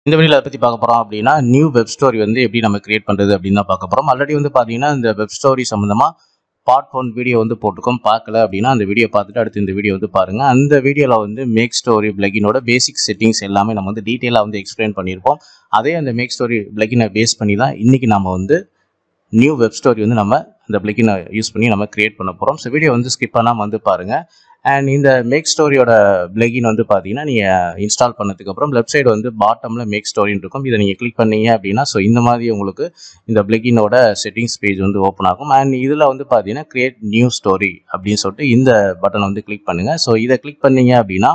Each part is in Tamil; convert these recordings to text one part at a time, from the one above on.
இந்த வீடியோவில் அதை பற்றி பார்க்க போகிறோம் அப்படின்னா நியூ வெப் ஸ்டோரி வந்து எப்படி நம்ம கிரியேட் பண்ணுறது அப்படின்னு தான் பார்க்க போகிறோம் ஆல்ரெடி வந்து பார்த்தீங்கன்னா இந்த வெப் ஸ்டோரி சம்மந்தமாக பார்ட் ஒன் வீடியோ வந்து போட்டிருக்கோம் பார்க்கல அப்படின்னா அந்த வீடியோ பார்த்துட்டு அடுத்து இந்த வீடியோ வந்து பாருங்கள் அந்த வீடியோவில் வந்து மேக் ஸ்டோரி பிளகினோட பேசிக் செட்டிங்ஸ் எல்லாமே நம்ம வந்து டீட்டெயிலாக வந்து எக்ஸ்பிளைன் பண்ணியிருப்போம் அதே அந்த மேக் ஸ்டோரி பிளகினை பேஸ் பண்ணி தான் இன்றைக்கி நம்ம வந்து நியூ வெப் ஸ்டோரி வந்து நம்ம அந்த பிளகினை யூஸ் பண்ணி நம்ம கிரியேட் பண்ண போகிறோம் ஸோ வீடியோ வந்து ஸ்கிப் பண்ணாமல் வந்து பாருங்கள் அண்ட் இந்த மேக் ஸ்டோரியோட பிளகின் வந்து பார்த்தீங்கன்னா நீங்கள் இன்ஸ்டால் பண்ணதுக்கு அப்புறம் லெஃப்ட் சைடு வந்து பாட்டமில் மேக் ஸ்டோரின்னு இருக்கும் இதை நீங்கள் கிளிக் பண்ணீங்க அப்படின்னா ஸோ இந்த மாதிரி உங்களுக்கு இந்த பிளகினோட செட்டிங்ஸ் பேஜ் வந்து ஓப்பன் ஆகும் அண்ட் இதில் வந்து பார்த்தீங்கன்னா கிரியேட் நியூ ஸ்டோரி அப்படின்னு சொல்லிட்டு இந்த பட்டனை வந்து கிளிக் பண்ணுங்கள் ஸோ இதை கிளிக் பண்ணீங்க அப்படின்னா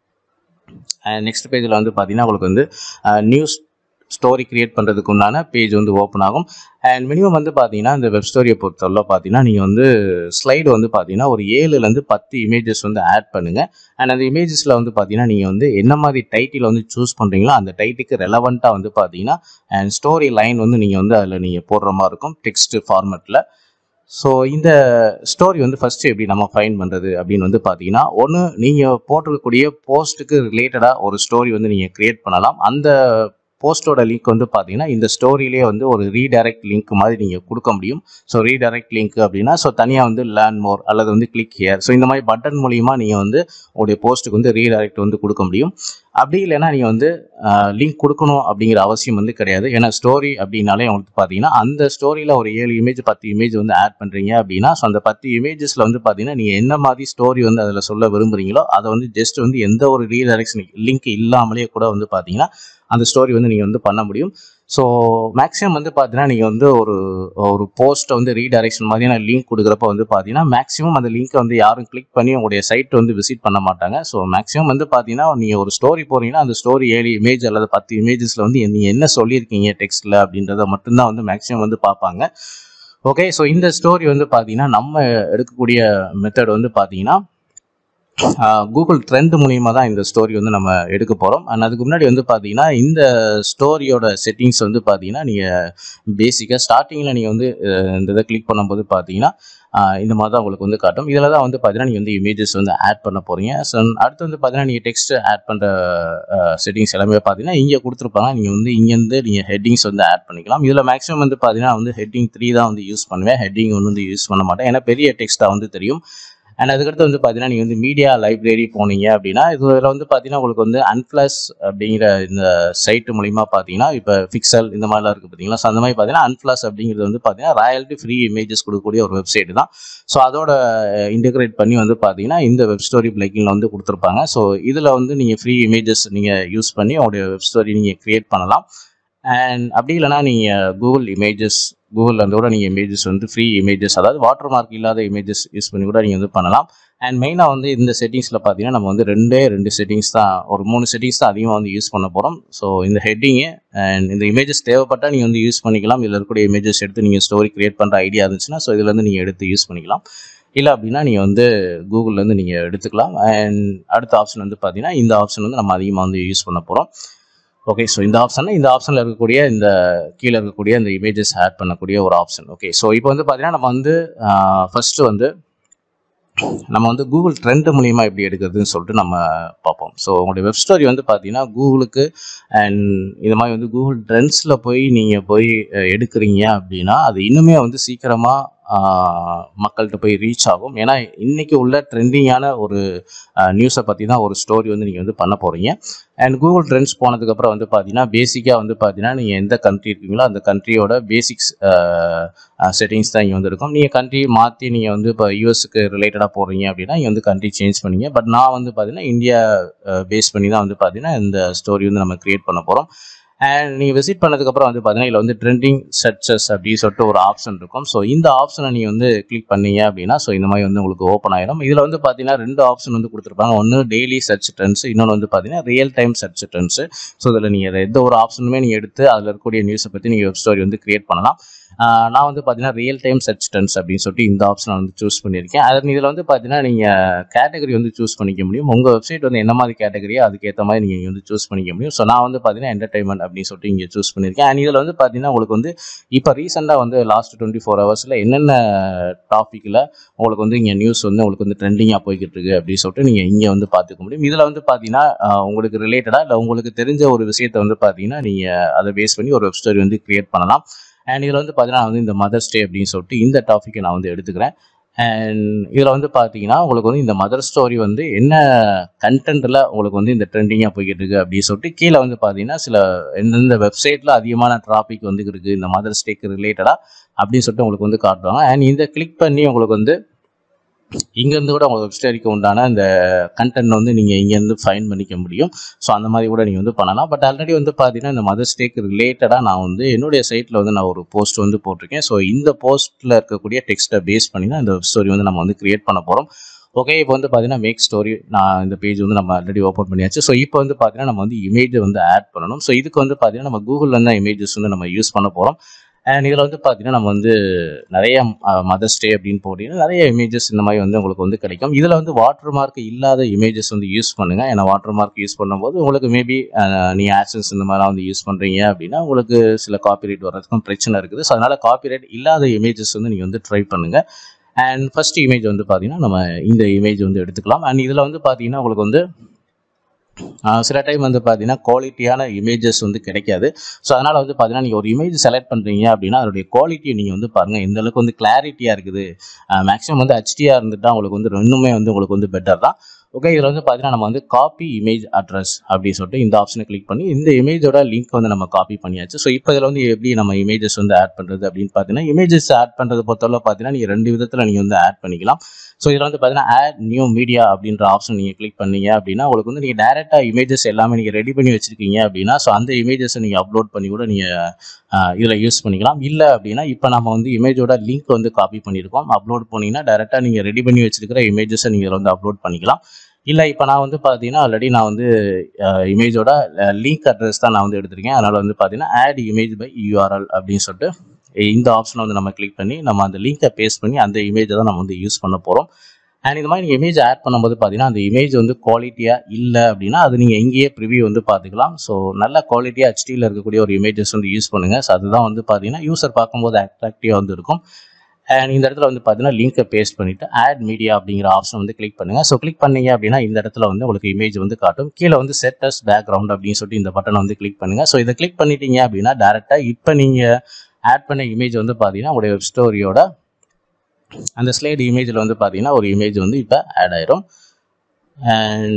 நெக்ஸ்ட் பேஜில் வந்து பார்த்தீங்கன்னா உங்களுக்கு வந்து நியூ ஸ்டோரி கிரியேட் பண்ணுறதுக்கு உண்டான பேஜ் வந்து ஓப்பன் ஆகும் அண்ட் மினிமம் வந்து பார்த்தீங்கன்னா இந்த வெப் ஸ்டோரியை பொறுத்தவரை பார்த்தீங்கன்னா நீங்கள் வந்து ஸ்லைடு வந்து பார்த்தீங்கன்னா ஒரு ஏழுலேருந்து பத்து இமேஜஸ் வந்து ஆட் பண்ணுங்கள் அண்ட் அந்த இமேஜஸில் வந்து பார்த்தீங்கன்னா நீங்கள் வந்து என்ன மாதிரி டைட்டில் வந்து சூஸ் பண்ணுறீங்களோ அந்த டைட்டுக்கு ரெலவெண்ட்டாக வந்து பார்த்தீங்கன்னா அண்ட் ஸ்டோரி லைன் வந்து நீங்கள் வந்து அதில் நீங்கள் போடுற மாதிரி இருக்கும் டெக்ஸ்ட் ஃபார்மெட்டில் ஸோ இந்த ஸ்டோரி வந்து ஃபஸ்ட்டு எப்படி நம்ம ஃபைன் பண்ணுறது அப்படின்னு வந்து பார்த்தீங்கன்னா ஒன்று நீங்கள் போட்டிருக்கக்கூடிய போஸ்ட்டுக்கு ரிலேட்டடாக ஒரு ஸ்டோரி வந்து நீங்கள் க்ரியேட் பண்ணலாம் அந்த போஸ்ட்டோட லிங்க் வந்து பார்த்தீங்கன்னா இந்த ஸ்டோரியிலே வந்து ஒரு ரீடைரக்ட் லிங்க் மாதிரி நீங்கள் கொடுக்க முடியும் ஸோ ரீடைரக்ட் லிங்க் அப்படின்னா ஸோ தனியாக வந்து லேர்ன் மோர் அல்லது வந்து கிளிக் ஹியர் ஸோ இந்த மாதிரி பட்டன் மூலியமாக நீங்கள் வந்து உங்களுடைய போஸ்ட்டுக்கு வந்து ரீடைரக்ட் வந்து கொடுக்க முடியும் அப்படி இல்லைன்னா நீங்கள் வந்து லிங்க் கொடுக்கணும் அப்படிங்கிற அவசியம் வந்து கிடையாது ஏன்னா ஸ்டோரி அப்படின்னாலே உங்களுக்கு பார்த்தீங்கன்னா அந்த ஸ்டோரியில் ஒரு ஏழு இமேஜ் பத்து இமேஜ் வந்து ஆட் பண்ணுறீங்க அப்படின்னா ஸோ அந்த பத்து இமேஜஸில் வந்து பார்த்தீங்கன்னா நீங்கள் என்ன மாதிரி ஸ்டோரி வந்து அதில் சொல்ல விரும்புகிறீங்களோ அதை வந்து ஜஸ்ட் வந்து எந்த ஒரு ரீடைரக்ஷன் லிங்க் இல்லாமலே கூட வந்து பார்த்தீங்கன்னா அந்த ஸ்டோரி வந்து நீங்கள் வந்து பண்ண முடியும் ஸோ மேக்ஸிமம் வந்து பார்த்தீங்கன்னா நீங்கள் வந்து ஒரு ஒரு போஸ்ட்டை வந்து ரீடைரக்ஷன் மாதிரியான லிங்க் கொடுக்குறப்ப வந்து பார்த்தீங்கன்னா மேக்ஸிமம் அந்த லிங்க்கை வந்து யாரும் கிளிக் பண்ணி உங்களுடைய சைட் வந்து விசிட் பண்ண மாட்டாங்க ஸோ மேக்ஸிமம் வந்து பார்த்தீங்கன்னா நீங்கள் ஒரு ஸ்டோரி போகிறீங்கன்னா அந்த ஸ்டோரி ஏழு இமேஜ் அல்லது பத்து இமேஜஸில் வந்து நீங்கள் என்ன சொல்லியிருக்கீங்க டெக்ஸ்ட்டில் அப்படின்றத மட்டும்தான் வந்து மேக்ஸிமம் வந்து பார்ப்பாங்க ஓகே ஸோ இந்த ஸ்டோரி வந்து பார்த்தீங்கன்னா நம்ம எடுக்கக்கூடிய மெத்தட் வந்து பார்த்தீங்கன்னா கூகுள் ட்ரெண்ட் மூலியமாக தான் இந்த ஸ்டோரி வந்து நம்ம எடுக்க போகிறோம் அண்ட் அதுக்கு முன்னாடி வந்து பார்த்தீங்கன்னா இந்த ஸ்டோரியோட செட்டிங்ஸ் வந்து பார்த்தீங்கன்னா நீங்கள் பேசிக்காக ஸ்டார்டிங்கில் நீங்கள் வந்து இந்த இதை கிளிக் பண்ணும்போது பார்த்தீங்கன்னா இந்த மாதிரி தான் உங்களுக்கு வந்து காட்டும் இதில் தான் வந்து பார்த்தீங்கன்னா நீங்கள் வந்து இமேஜஸ் வந்து ஆட் பண்ண போகிறீங்க ஸோ அடுத்து வந்து பார்த்தீங்கன்னா நீங்கள் டெக்ஸ்ட் ஆட் பண்ணுற செட்டிங்ஸ் எல்லாமே பார்த்தீங்கன்னா இங்கே கொடுத்துருப்பாங்க நீங்கள் வந்து இங்கேருந்து நீங்கள் ஹெட்டிங்ஸ் வந்து ஆட் பண்ணிக்கலாம் இதில் மேக்ஸிமம் வந்து பார்த்தீங்கன்னா வந்து ஹெட்டிங் த்ரீ தான் வந்து யூஸ் பண்ணுவேன் ஹெட்டிங் ஒன்று வந்து யூஸ் பண்ண மாட்டேன் ஏன்னா பெரிய டெக்ஸ்ட்டாக வந்து தெரியும் அண்ட் அதுக்கடுத்து வந்து பார்த்தீங்கன்னா நீங்கள் வந்து மீடியா லைப்ரரி போனீங்க அப்படின்னா இதில் வந்து பார்த்தீங்கன்னா உங்களுக்கு வந்து அன்ஃப்ளஸ் அப்படிங்கிற இந்த சைட்டு மூலிமா பார்த்தீங்கன்னா இப்போ பிக்சல் இந்த மாதிரிலாம் இருக்குது பார்த்தீங்களா ஸோ அந்த மாதிரி பார்த்தீங்கன்னா அன்ஃப்ளஸ் அப்படிங்கிறது வந்து பார்த்தீங்கன்னா ராயல்ட்டி ஃப்ரீ இமேஜஸ் கொடுக்கக்கூடிய ஒரு வெப்சைட் தான் ஸோ அதோட இன்டெகிரேட் பண்ணி வந்து பார்த்தீங்கன்னா இந்த வெப் ஸ்டோரி பிளக்கிங்கில் வந்து கொடுத்துருப்பாங்க ஸோ இதில் வந்து நீங்கள் ஃப்ரீ இமேஜஸ் நீங்கள் யூஸ் பண்ணி உங்களுடைய வெப் ஸ்டோரி நீங்கள் க்ரியேட் பண்ணலாம் அண்ட் அப்படி இல்லைனா நீங்கள் கூகுள் இமேஜஸ் கூகுளில் இருந்து கூட நீங்கள் இமேஜஸ் வந்து ஃப்ரீ இமேஜஸ் அதாவது வாட்டர் மார்க் இல்லாத இமேஜஸ் யூஸ் பண்ணி கூட நீங்கள் வந்து பண்ணலாம் அண்ட் மெயினாக வந்து இந்த செட்டிங்ஸில் பார்த்தீங்கன்னா நம்ம வந்து ரெண்டே ரெண்டு செட்டிங்ஸ் தான் ஒரு மூணு செட்டிங்ஸ் தான் அதிகமாக வந்து யூஸ் பண்ண போகிறோம் ஸோ இந்த ஹெட்டிங்கு அண்ட் இந்த இமேஜஸ் தேவைப்பட்டால் நீங்கள் வந்து யூஸ் பண்ணிக்கலாம் இதில் இருக்கக்கூடிய இமேஜஸ் எடுத்து நீங்கள் ஸ்டோரி க்ரியேட் பண்ணுற ஐடியா இருந்துச்சுன்னா ஸோ இதுலேருந்து நீங்கள் எடுத்து யூஸ் பண்ணிக்கலாம் இல்லை அப்படின்னா நீங்கள் வந்து கூகுள்லேருந்து நீங்கள் எடுத்துக்கலாம் அண்ட் அடுத்த ஆப்ஷன் வந்து பார்த்தீங்கன்னா இந்த ஆப்ஷன் வந்து நம்ம அதிகமாக வந்து யூஸ் பண்ண போகிறோம் ஓகே ஸோ இந்த ஆப்ஷன் இந்த ஆப்ஷனில் இருக்கக்கூடிய இந்த கீழே இருக்கக்கூடிய இந்த இமேஜஸ் ஆட் பண்ணக்கூடிய ஒரு ஆப்ஷன் ஓகே ஸோ இப்போ வந்து பார்த்தீங்கன்னா நம்ம வந்து ஃபஸ்ட்டு வந்து நம்ம வந்து கூகுள் ட்ரெண்ட் மூலியமாக எப்படி எடுக்கிறதுன்னு சொல்லிட்டு நம்ம பார்ப்போம் ஸோ உங்களுடைய வெப் ஸ்டோரி வந்து பார்த்தீங்கன்னா கூகுளுக்கு அண்ட் இது மாதிரி வந்து கூகுள் ட்ரெண்ட்ஸில் போய் நீங்கள் போய் எடுக்கிறீங்க அப்படின்னா அது இன்னுமே வந்து சீக்கிரமாக மக்கள்கிட்ட போய் ரீச் ஆகும் ஏன்னா இன்றைக்கி உள்ள ட்ரெண்டிங்கான ஒரு நியூஸை பற்றி தான் ஒரு ஸ்டோரி வந்து நீங்கள் வந்து பண்ண போகிறீங்க அண்ட் கூகுள் ட்ரெண்ட்ஸ் போனதுக்கப்புறம் வந்து பார்த்தீங்கன்னா பேசிக்காக வந்து பார்த்தீங்கன்னா நீங்கள் எந்த கண்ட்ரி இருக்கீங்களோ அந்த கண்ட்ரியோட பேசிக்ஸ் செட்டிங்ஸ் தான் இங்கே வந்து இருக்கும் நீங்கள் கண்ட்ரி மாற்றி நீங்கள் வந்து இப்போ யூஎஸ்க்கு ரிலேட்டடாக போகிறீங்க அப்படின்னா இங்கே வந்து கண்ட்ரி சேஞ்ச் பண்ணிங்க பட் நான் வந்து பார்த்தீங்கன்னா இந்தியா பேஸ் பண்ணி தான் வந்து பார்த்தீங்கன்னா இந்த ஸ்டோரி வந்து நம்ம க்ரியேட் பண்ண போகிறோம் அண்ட் நீங்கள் விசிட் பண்ணதுக்கப்புறம் வந்து பார்த்தீங்கன்னா இதில் வந்து ட்ரெண்டிங் சர்ச்சஸ் அப்படின்னு சொல்லிட்டு ஒரு ஆப்ஷன் இருக்கும் ஸோ இந்த ஆப்ஷனை நீங்கள் வந்து கிளிக் பண்ணீங்க அப்படின்னா ஸோ இந்த மாதிரி வந்து உங்களுக்கு ஓப்பன் ஆயிடும் இதில் வந்து பார்த்தீங்கன்னா ரெண்டு ஆப்ஷன் வந்து கொடுத்துருப்பாங்க ஒன்று டெய்லி சர்ச் ட்ரெண்ட்ஸ் இன்னொன்று வந்து பார்த்தீங்கன்னா real time search trends so இதில் நீங்கள் எந்த ஒரு ஆப்ஷனுமே நீங்கள் எடுத்து அதில் இருக்கக்கூடிய நியூஸை பற்றி நீங்கள் வெப் ஸ்டோரி வந்து கிரியேட் பண்ணலாம் ஆஹ் நான் வந்து பார்த்தீங்கன்னா ரியல் டைம் சர்ச் டென்ஸ் அப்படின்னு சொல்லிட்டு இந்த ஆப்ஷனை வந்து சூஸ் பண்ணியிருக்கேன் அது இதில் வந்து பார்த்தீங்கன்னா நீங்கள் கேட்டகரி வந்து சூஸ் பண்ணிக்க முடியும் உங்கள் வெப்சைட் வந்து என்ன மாதிரி கேட்டகரியோ அதுக்கேற்ற மாதிரி நீங்கள் வந்து சூஸ் பண்ணிக்க முடியும் ஸோ நான் வந்து பார்த்தீங்கன்னா என்டர்டைன்மெண்ட் அப்படின்னு சொல்லிட்டு இங்கே சூஸ் பண்ணியிருக்கேன் அண்ட் இதில் வந்து பார்த்தீங்கன்னா உங்களுக்கு வந்து இப்போ ரீசெண்டாக வந்து லாஸ்ட் டுவெண்ட்டி ஃபோர் ஹவர்ஸில் என்னென்ன டாப்பிக்கில் உங்களுக்கு வந்து இங்கே நியூஸ் வந்து உங்களுக்கு வந்து ட்ரெண்டிங்காக போய்கிட்டு இருக்கு அப்படின்னு சொல்லிட்டு நீங்கள் இங்கே வந்து பார்த்துக்க முடியும் இதில் வந்து பார்த்தீங்கன்னா ஆஹ் உங்களுக்கு ரிலேட்டடாக இல்லை உங்களுக்கு தெரிஞ்ச ஒரு விஷயத்தை வந்து பார்த்தீங்கன்னா நீங்கள் அதை பேஸ் பண்ணி ஒரு வெப் ஸ்டோரி வந்து கிரியேட் பண்ணலாம் அண்ட் இதில் வந்து பார்த்தீங்கன்னா நான் வந்து இந்த மதர்ஸ் டே அப்படின்னு சொல்லிட்டு இந்த டாப்பிக்கை நான் வந்து எடுத்துக்கிறேன் அண்ட் இதில் வந்து பார்த்தீங்கன்னா உங்களுக்கு வந்து இந்த மதர் ஸ்டோரி வந்து என்ன கண்டென்ட்டில் உங்களுக்கு வந்து இந்த ட்ரெண்டிங்காக போய்கிட்டு இருக்கு அப்படின்னு சொல்லிட்டு கீழே வந்து பார்த்தீங்கன்னா சில எந்தெந்த வெப்சைட்டில் அதிகமான ட்ராபிக் வந்து இருக்குது இந்த மதர்ஸ் டேக்கு ரிலேட்டடாக அப்படின்னு சொல்லிட்டு உங்களுக்கு வந்து காட்டுவாங்க அண்ட் இந்த கிளிக் பண்ணி உங்களுக்கு வந்து இங்கேருந்து கூட உங்கள் வெப்சைட்டுக்கு உண்டான இந்த கண்டென்ட் வந்து நீங்கள் இங்கேருந்து ஃபைன் பண்ணிக்க முடியும் ஸோ அந்த மாதிரி கூட நீங்கள் வந்து பண்ணலாம் பட் ஆல்ரெடி வந்து பார்த்தீங்கன்னா இந்த மதர்ஸ் டேக்கு ரிலேட்டடாக நான் வந்து என்னுடைய சைட்டில் வந்து நான் ஒரு போஸ்ட் வந்து போட்டிருக்கேன் ஸோ இந்த போஸ்ட்டில் இருக்கக்கூடிய டெக்ஸ்ட்டை பேஸ் பண்ணி தான் இந்த ஸ்டோரி வந்து நம்ம வந்து கிரியேட் பண்ண போகிறோம் ஓகே இப்போ வந்து பார்த்தீங்கன்னா மேக் ஸ்டோரி நான் இந்த பேஜ் வந்து நம்ம ஆல்ரெடி ஓப்பன் பண்ணியாச்சு ஸோ இப்போ வந்து பார்த்தீங்கன்னா நம்ம வந்து இமேஜை வந்து ஆட் பண்ணணும் ஸோ இதுக்கு வந்து பார்த்தீங்கன்னா நம்ம கூகுளில் தான் இமேஜஸ் வந்து நம்ம யூஸ் பண்ண போகிறோம் அண்ட் இதில் வந்து பார்த்தீங்கன்னா நம்ம வந்து நிறைய மதர்ஸ் டே அப்படின்னு போட்டிங்கன்னா நிறைய இமேஜஸ் இந்த மாதிரி வந்து உங்களுக்கு வந்து கிடைக்கும் இதில் வந்து வாட்டர் மார்க் இல்லாத இமேஜஸ் வந்து யூஸ் பண்ணுங்கள் ஏன்னா வாட்டர் மார்க் யூஸ் பண்ணும்போது உங்களுக்கு மேபி நீங்கள் ஆக்சன்ஸ் இந்த மாதிரிலாம் வந்து யூஸ் பண்ணுறீங்க அப்படின்னா உங்களுக்கு சில காப்பிரைட் வர்றதுக்கும் பிரச்சனை இருக்குது ஸோ அதனால் காப்பிரைட் இல்லாத இமேஜஸ் வந்து நீங்கள் வந்து ட்ரை பண்ணுங்கள் அண்ட் ஃபர்ஸ்ட் இமேஜ் வந்து பார்த்தீங்கன்னா நம்ம இந்த இமேஜ் வந்து எடுத்துக்கலாம் அண்ட் இதில் வந்து பார்த்தீங்கன்னா உங்களுக்கு வந்து ஆஹ் சில டைம் வந்து பார்த்தீங்கன்னா குவாலிட்டியான இமேஜஸ் வந்து கிடைக்காது ஸோ அதனால் வந்து பார்த்தீங்கன்னா நீங்கள் ஒரு இமேஜ் செலக்ட் பண்ணுறீங்க அப்படின்னா அதோடைய குவாலிட்டியை நீங்கள் வந்து பாருங்கள் எந்த அளவுக்கு வந்து கிளாரிட்டியாக இருக்குது மேக்ஸிமம் வந்து ஹெச்டியாக இருந்துட்டா உங்களுக்கு வந்து ரெண்டுமே வந்து உங்களுக்கு வந்து பெட்டர் தான் ஓகே இதில் வந்து பார்த்தீங்கன்னா நம்ம வந்து காப்பி இமேஜ் அட்ரஸ் அப்படின்னு சொல்லிட்டு இந்த ஆப்ஷனை கிளிக் பண்ணி இந்த இமேஜோட லிங்க் வந்து நம்ம காப்பி பண்ணியாச்சு ஸோ இப்போ இதில் வந்து எப்படி நம்ம இமேஜஸ் வந்து ஆட் பண்ணுறது அப்படின்னு பார்த்தீங்கன்னா இமேஜஸ் ஆட் பண்ணுறது பொறுத்தவரை பார்த்தீங்கன்னா நீங்கள் ரெண்டு விதத்தில் நீங்கள் வந்து ஆட் பண்ணிக்கலாம் ஸோ இதில் வந்து பார்த்தீங்கன்னா ஆட் நியூ மீடியா அப்படின்ற ஆப்ஷன் நீங்கள் கிளிக் பண்ணீங்க அப்படின்னா உங்களுக்கு வந்து நீங்கள் டேரெக்டாக இமேஜஸ் எல்லாமே நீங்கள் ரெடி பண்ணி வச்சிருக்கீங்க அப்படின்னா ஸோ அந்த இமேஜஸை நீங்கள் அப்லோட் பண்ணி கூட நீங்கள் இதில் யூஸ் பண்ணிக்கலாம் இல்லை அப்படின்னா இப்போ நம்ம வந்து இமேஜோட லிங்க் வந்து காப்பி பண்ணியிருக்கோம் அப்லோட் பண்ணிங்கன்னா டேரெக்டாக நீங்கள் ரெடி பண்ணி வச்சிருக்கிற இமேஜஸை நீங்கள் இதில் வந்து அப்லோட் பண்ணிக்கலாம் இல்லை இப்போ நான் வந்து பார்த்தீங்கன்னா ஆல்ரெடி நான் வந்து இமேஜோட லிங்க் அட்ரஸ் தான் நான் வந்து எடுத்திருக்கேன் அதனால் வந்து பார்த்தீங்கன்னா ஆட் இமேஜ் பை யூஆர்எல் அப்படின்னு சொல்லிட்டு இந்த ஆப்ஷனை வந்து நம்ம கிளிக் பண்ணி நம்ம அந்த லிங்கை பேஸ்ட் பண்ணி அந்த இமேஜை தான் நம்ம வந்து யூஸ் பண்ண போகிறோம் அண்ட் இந்த மாதிரி நீங்கள் இமேஜ் ஆட் பண்ணும்போது பார்த்தீங்கன்னா அந்த இமேஜ் வந்து குவாலிட்டியாக இல்லை அப்படின்னா அது நீங்கள் எங்கேயே ப்ரிவியூ வந்து பார்த்துக்கலாம் ஸோ நல்ல குவாலிட்டியாக ஹெச்டியில் இருக்கக்கூடிய ஒரு இமேஜஸ் வந்து யூஸ் பண்ணுங்கள் ஸோ அதுதான் வந்து பார்த்தீங்கன்னா யூசர் பார்க்கும்போது அட்ராக்டிவாக வந்து இருக்கும் அண்ட் இந்த இடத்துல வந்து பார்த்தீங்கன்னா லிங்கை பேஸ்ட் பண்ணிவிட்டு ஆட் மீடியா அப்படிங்கிற ஆப்ஷன் வந்து கிளிக் பண்ணுங்கள் ஸோ கிளிக் பண்ணீங்க அப்படின்னா இந்த இடத்துல வந்து உங்களுக்கு இமேஜ் வந்து காட்டும் கீழே வந்து செட்டஸ் பேக்ரவுண்ட் அப்படின்னு சொல்லிட்டு இந்த பட்டனை வந்து கிளிக் பண்ணுங்கள் ஸோ இதை கிளிக் பண்ணிட்டீங்க அப்படின்னா டேரெக்டாக இப்போ நீங்கள் ஆட் பண்ண இமேஜ் வந்து பார்த்தீங்கன்னா உங்களுடைய வெப் ஸ்டோரியோட அந்த ஸ்லைடு இமேஜில் வந்து பார்த்தீங்கன்னா ஒரு இமேஜ் வந்து இப்போ ஆட் ஆயிரும் அண்ட்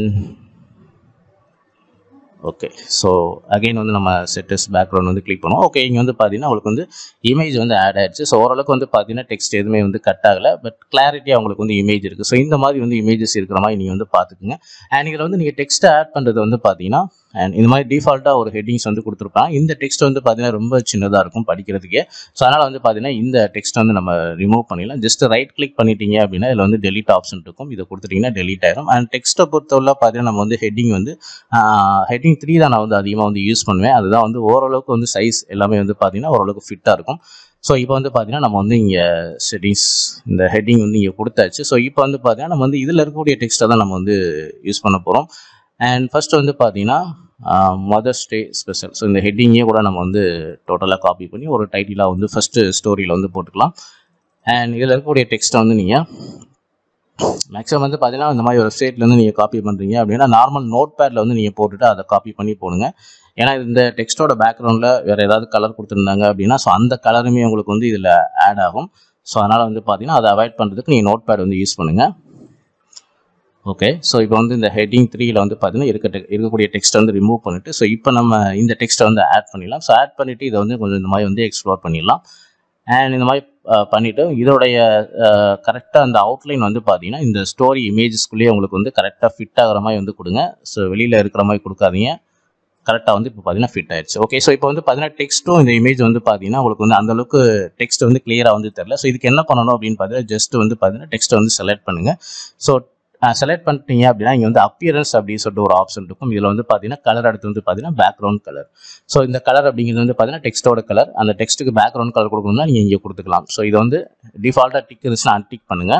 ஓகே ஸோ அகைன் வந்து நம்ம செட்டஸ் பேக்ரவுண்ட் வந்து கிளிக் பண்ணுவோம் ஓகே இங்கே வந்து பார்த்தீங்கன்னா உங்களுக்கு வந்து இமேஜ் வந்து ஆட் ஆயிடுச்சு ஸோ ஓரளவுக்கு வந்து பார்த்தீங்கன்னா டெக்ஸ்ட் எதுவுமே வந்து கட் ஆகலை பட் கிளாரிட்டியாக உங்களுக்கு வந்து இமேஜ் இருக்குது ஸோ இந்த மாதிரி வந்து இமேஜஸ் இருக்கிற மாதிரி நீங்கள் வந்து பார்த்துக்குங்க அண்ட் இதில் வந்து நீங்கள் டெக்ஸ்ட்டை ஆட் பண்ணுறது வந்து பார்த்தீங்கன்னா அண்ட் இந்த மாதிரி டிஃபால்ட்டாக ஒரு ஹெட்டிங்ஸ் வந்து கொடுத்துருப்பாங்க இந்த டெக்ஸ்ட் வந்து பார்த்தீங்கன்னா ரொம்ப சின்னதாக இருக்கும் படிக்கிறதுக்கே ஸோ அதனால் வந்து பார்த்தீங்கன்னா இந்த டெக்ஸ்ட் வந்து நம்ம ரிமூவ் பண்ணிடலாம் ஜஸ்ட் ரைட் கிளிக் பண்ணிட்டீங்க அப்படின்னா இதில் வந்து டெலிட் ஆப்ஷன் இருக்கும் இதை கொடுத்துட்டிங்கன்னா டெலிட் ஆயிரும் அண்ட் டெக்ஸ்ட்டை பொறுத்தவரை பார்த்தீங்கன்னா நம்ம வந்து ஹெட்டிங் வந்து ஹெட்டிங் த்ரீ தான் நான் வந்து அதிகமாக வந்து யூஸ் பண்ணுவேன் அதுதான் வந்து ஓரளவுக்கு வந்து சைஸ் எல்லாமே வந்து பார்த்தீங்கன்னா ஓரளவுக்கு ஃபிட்டாக இருக்கும் ஸோ இப்போ வந்து பார்த்தீங்கன்னா நம்ம வந்து இங்கே செட்டிங்ஸ் இந்த ஹெட்டிங் வந்து இங்கே கொடுத்தாச்சு ஸோ இப்போ வந்து பார்த்தீங்கன்னா நம்ம வந்து இதில் இருக்கக்கூடிய டெக்ஸ்ட்டை தான் நம்ம வந்து யூஸ் பண்ண போகிறோம் அண்ட் ஃபர்ஸ்ட் வந்து பார்த்தீங்கன்னா மதர்ஸ் டே ஸ்பெஷல் ஸோ இந்த ஹெட்டிங்கே கூட நம்ம வந்து டோட்டலாக காப்பி பண்ணி ஒரு டைட்டிலாக வந்து ஃபஸ்ட்டு ஸ்டோரியில் வந்து போட்டுக்கலாம் அண்ட் இதில் இருக்கக்கூடிய டெக்ஸ்ட்டை வந்து நீங்கள் மேக்ஸிமம் வந்து பார்த்தீங்கன்னா இந்த மாதிரி வெப்சைட்லேருந்து நீங்கள் காப்பி பண்ணுறீங்க அப்படின்னா நார்மல் நோட் பேடில் வந்து நீங்கள் போட்டுட்டு அதை காப்பி பண்ணி போடுங்க ஏன்னா இந்த டெக்ஸ்ட்டோட பேக்ரவுண்டில் வேறு ஏதாவது கலர் கொடுத்துருந்தாங்க அப்படின்னா ஸோ அந்த கலருமே உங்களுக்கு வந்து இதில் ஆட் ஆகும் ஸோ அதனால் வந்து பார்த்தீங்கன்னா அதை அவாய்ட் பண்ணுறதுக்கு நீங்கள் நோட் பேட் வந்து யூஸ் பண்ணுங்கள் ஓகே ஸோ இப்போ வந்து இந்த ஹெட்டிங் த்ரீயில் வந்து பார்த்தீங்கன்னா இருக்க te- இருக்கக்கூடிய டெக்ஸ்ட்டை வந்து ரிமூவ் பண்ணிட்டு ஸோ இப்போ நம்ம இந்த டெக்ஸ்ட்டை வந்து ஆட் பண்ணிடலாம் ஸோ ஆட் பண்ணிவிட்டு இதை வந்து கொஞ்சம் இந்த மாதிரி வந்து எக்ஸ்ப்ளோர் பண்ணிடலாம் அண்ட் இந்த மாதிரி அஹ், பண்ணிட்டு இதோடைய கரெக்டாக அந்த அவுட்லைன் வந்து பார்த்தீங்கன்னா இந்த ஸ்டோரி இமேஜஸ்குள்ளேயே உங்களுக்கு வந்து கரெக்டாக ஃபிட் ஆகிற மாதிரி வந்து கொடுங்க ஸோ வெளியில் இருக்கிற மாதிரி கொடுக்காதீங்க கரெக்டாக வந்து இப்போ பார்த்தீங்கன்னா ஃபிட் ஆயிடுச்சு ஓகே ஸோ இப்போ வந்து பார்த்தீங்கன்னா டெக்ஸ்ட்டும் இந்த இமேஜ் வந்து பார்த்தீங்கன்னா உங்களுக்கு வந்து அந்த அளவுக்கு டெக்ஸ்ட் வந்து கிளியராக வந்து தெரில ஸோ இதுக்கு என்ன பண்ணணும் அப்படின்னு பார்த்தீங்கன்னா ஜஸ்ட் வந்து பார்த்தீங்கன்னா டெக்ஸ்ட்டை வந்து செலக்ட் பண்ணுங்கள் ஸோ செலக்ட் பண்ணிட்டீங்க அப்படின்னா இங்கே வந்து அப்பியரன்ஸ் அப்படின்னு சொல்லிட்டு ஒரு ஆப்ஷன் இருக்கும் இதில் வந்து பார்த்தீங்கன்னா கலர் அடுத்து வந்து பார்த்தீங்கன்னா பேக்ரவுண்ட் கலர் ஸோ இந்த கலர் அப்படிங்கிறது வந்து பார்த்தீங்கன்னா டெக்ஸ்ட்டோட கலர் அந்த டெக்ஸ்ட்டுக்கு பேக்ரவுண்ட் கலர் கொடுக்கணும்னா நீங்கள் இங்கே கொடுத்துக்கலாம் ஸோ இது வந்து டிஃபால்ட்டாக டிக் இருந்துச்சுன்னா அன்டிக் பண்ணுங்கள்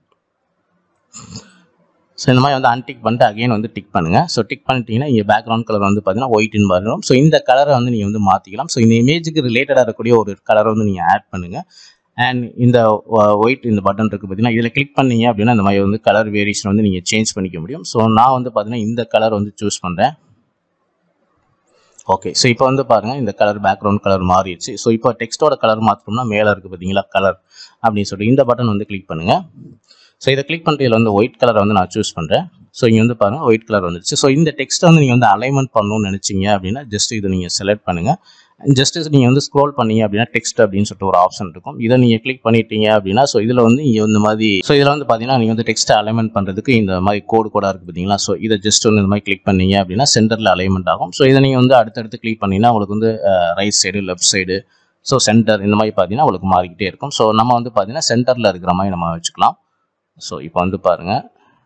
ஸோ இந்த மாதிரி வந்து அன்டிக் பண்ணிட்டு அகைன் வந்து டிக் பண்ணுங்கள் ஸோ டிக் பண்ணிட்டீங்கன்னா இங்கே பேக்ரவுண்ட் கலர் வந்து பார்த்தீங்கன்னா ஒயிட்னு வரும் ஸோ இந்த கலரை வந்து நீங்கள் வந்து மாற்றிக்கலாம் ஸோ இந்த இமேஜுக்கு ரிலேட்டடாக இருக்கக்கூடிய ஒரு கலரை வந்து நீங்கள் ஆட் பண்ணுங்கள் அண்ட் இந்த ஒயிட் இந்த பட்டன் இருக்குது பார்த்தீங்கன்னா இதில் கிளிக் பண்ணீங்க அப்படின்னா இந்த மாதிரி வந்து கலர் வேரியேஷன் வந்து நீங்கள் சேஞ்ச் பண்ணிக்க முடியும் ஸோ நான் வந்து பார்த்தீங்கன்னா இந்த கலர் வந்து சூஸ் பண்ணுறேன் ஓகே ஸோ இப்போ வந்து பாருங்கள் இந்த கலர் பேக்ரவுண்ட் கலர் மாறிடுச்சு ஸோ இப்போ டெக்ஸ்ட்டோட கலர் மாற்றணும்னா மேலே இருக்குது பார்த்தீங்களா கலர் அப்படின்னு சொல்லிட்டு இந்த பட்டன் வந்து கிளிக் பண்ணுங்கள் ஸோ இதை கிளிக் பண்ணிட்டு இதில் வந்து ஒயிட் கலரை வந்து நான் சூஸ் பண்ணுறேன் ஸோ இங்கே வந்து பாருங்கள் ஒயிட் கலர் வந்துருச்சு ஸோ இந்த டெக்ஸ்ட்டை வந்து நீங்கள் வந்து அலைன்மெண்ட் பண்ணணும்னு நினச்சிங்க அப்படின்னா ஜஸ்ட் இதை நீங்கள் செலக்ட் பண்ணுங்கள் ஜஸ்ட் நீங்கள் வந்து ஸ்க்ரோல் பண்ணீங்க அப்படின்னா டெக்ஸ்ட் அப்படின்னு சொல்லிட்டு ஒரு ஆப்ஷன் இருக்கும் இதை நீங்கள் கிளிக் பண்ணிட்டீங்க அப்படின்னா ஸோ இதில் வந்து இங்கே இந்த மாதிரி ஸோ இதில் வந்து பார்த்தீங்கன்னா நீங்கள் வந்து டெக்ஸ்ட்டை அலைன்மெண்ட் பண்ணுறதுக்கு இந்த மாதிரி கோடு கோடாக இருக்குது பார்த்தீங்களா ஸோ இதை ஜஸ்ட் வந்து இந்த மாதிரி கிளிக் பண்ணீங்க அப்படின்னா சென்டரில் அலைன்மெண்ட் ஆகும் ஸோ இதை நீங்கள் வந்து அடுத்தடுத்து கிளிக் பண்ணிங்கன்னா உங்களுக்கு வந்து right side left side so centre இந்த மாதிரி பார்த்தீங்கன்னா உங்களுக்கு மாறிக்கிட்டே இருக்கும் ஸோ நம்ம வந்து பார்த்தீங்கன்னா சென்டரில் இருக்கிற மாதிரி நம்ம வச்சுக்கலாம் ஸோ இப்போ வந்து பாருங்கள்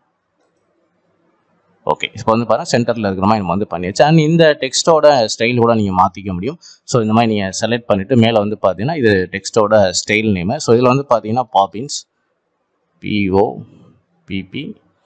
ஓகே இப்போ வந்து பாருங்கள் சென்டரில் இருக்கிற மாதிரி நம்ம வந்து பண்ணியாச்சு அண்ட் இந்த டெக்ஸ்ட்டோட ஸ்டைல் கூட நீங்கள் மாற்றிக்க முடியும் ஸோ இந்த மாதிரி நீங்கள் செலக்ட் பண்ணிவிட்டு மேலே வந்து பார்த்தீங்கன்னா இது டெக்ஸ்ட்டோட ஸ்டைல் நேமு ஸோ இதில் வந்து பார்த்தீங்கன்னா பாப்பின்ஸ் பிஓ பிபி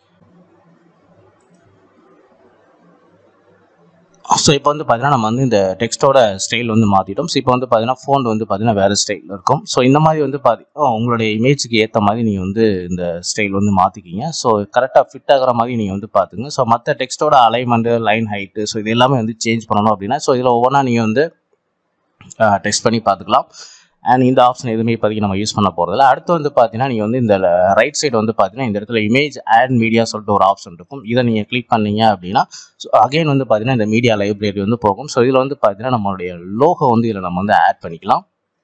ஸோ இப்போ வந்து பார்த்தீங்கன்னா நம்ம வந்து இந்த டெக்ஸ்ட்டோட ஸ்டைல் வந்து மாற்றிட்டோம் ஸோ இப்போ வந்து பார்த்தீங்கன்னா ஃபோன் வந்து பார்த்தீங்கன்னா வேறு ஸ்டைல் இருக்கும் ஸோ இந்த மாதிரி வந்து பார்த்தீங்கன்னா உங்களுடைய இமேஜுக்கு ஏற்ற மாதிரி நீங்கள் வந்து இந்த ஸ்டைல் வந்து மாற்றிக்கிங்க ஸோ கரெக்டாக ஃபிட் ஆகிற மாதிரி நீங்கள் வந்து பார்த்துங்க ஸோ மற்ற டெக்ஸ்ட்டோட அலைன்மெண்ட்டு லைன் ஹைட்டு ஸோ இது எல்லாமே வந்து சேஞ்ச் பண்ணணும் அப்படின்னா ஸோ இதில் ஒவ்வொன்றா நீங்கள் வந்து டெஸ்ட் பண்ணி பார்த்துக்கலாம் அண்ட் இந்த ஆப்ஷன் எதுவுமே இப்போதைக்கு நம்ம யூஸ் பண்ண போகிறதில்ல அடுத்து வந்து பார்த்தீங்கன்னா நீங்கள் வந்து இந்த ரைட் சைடு வந்து பார்த்தீங்கன்னா இந்த இடத்துல இமேஜ் ஆட் மீடியா சொல்லிட்டு ஒரு ஆப்ஷன் இருக்கும் இதை நீங்கள் கிளிக் பண்ணீங்க அப்படின்னா ஸோ அகைன் வந்து பார்த்தீங்கன்னா இந்த மீடியா லைப்ரரி வந்து போகும் ஸோ இதில் வந்து பார்த்தீங்கன்னா நம்மளுடைய லோகோ வந்து இதில் நம்ம வந்து ஆட் பண்ணிக்கலாம்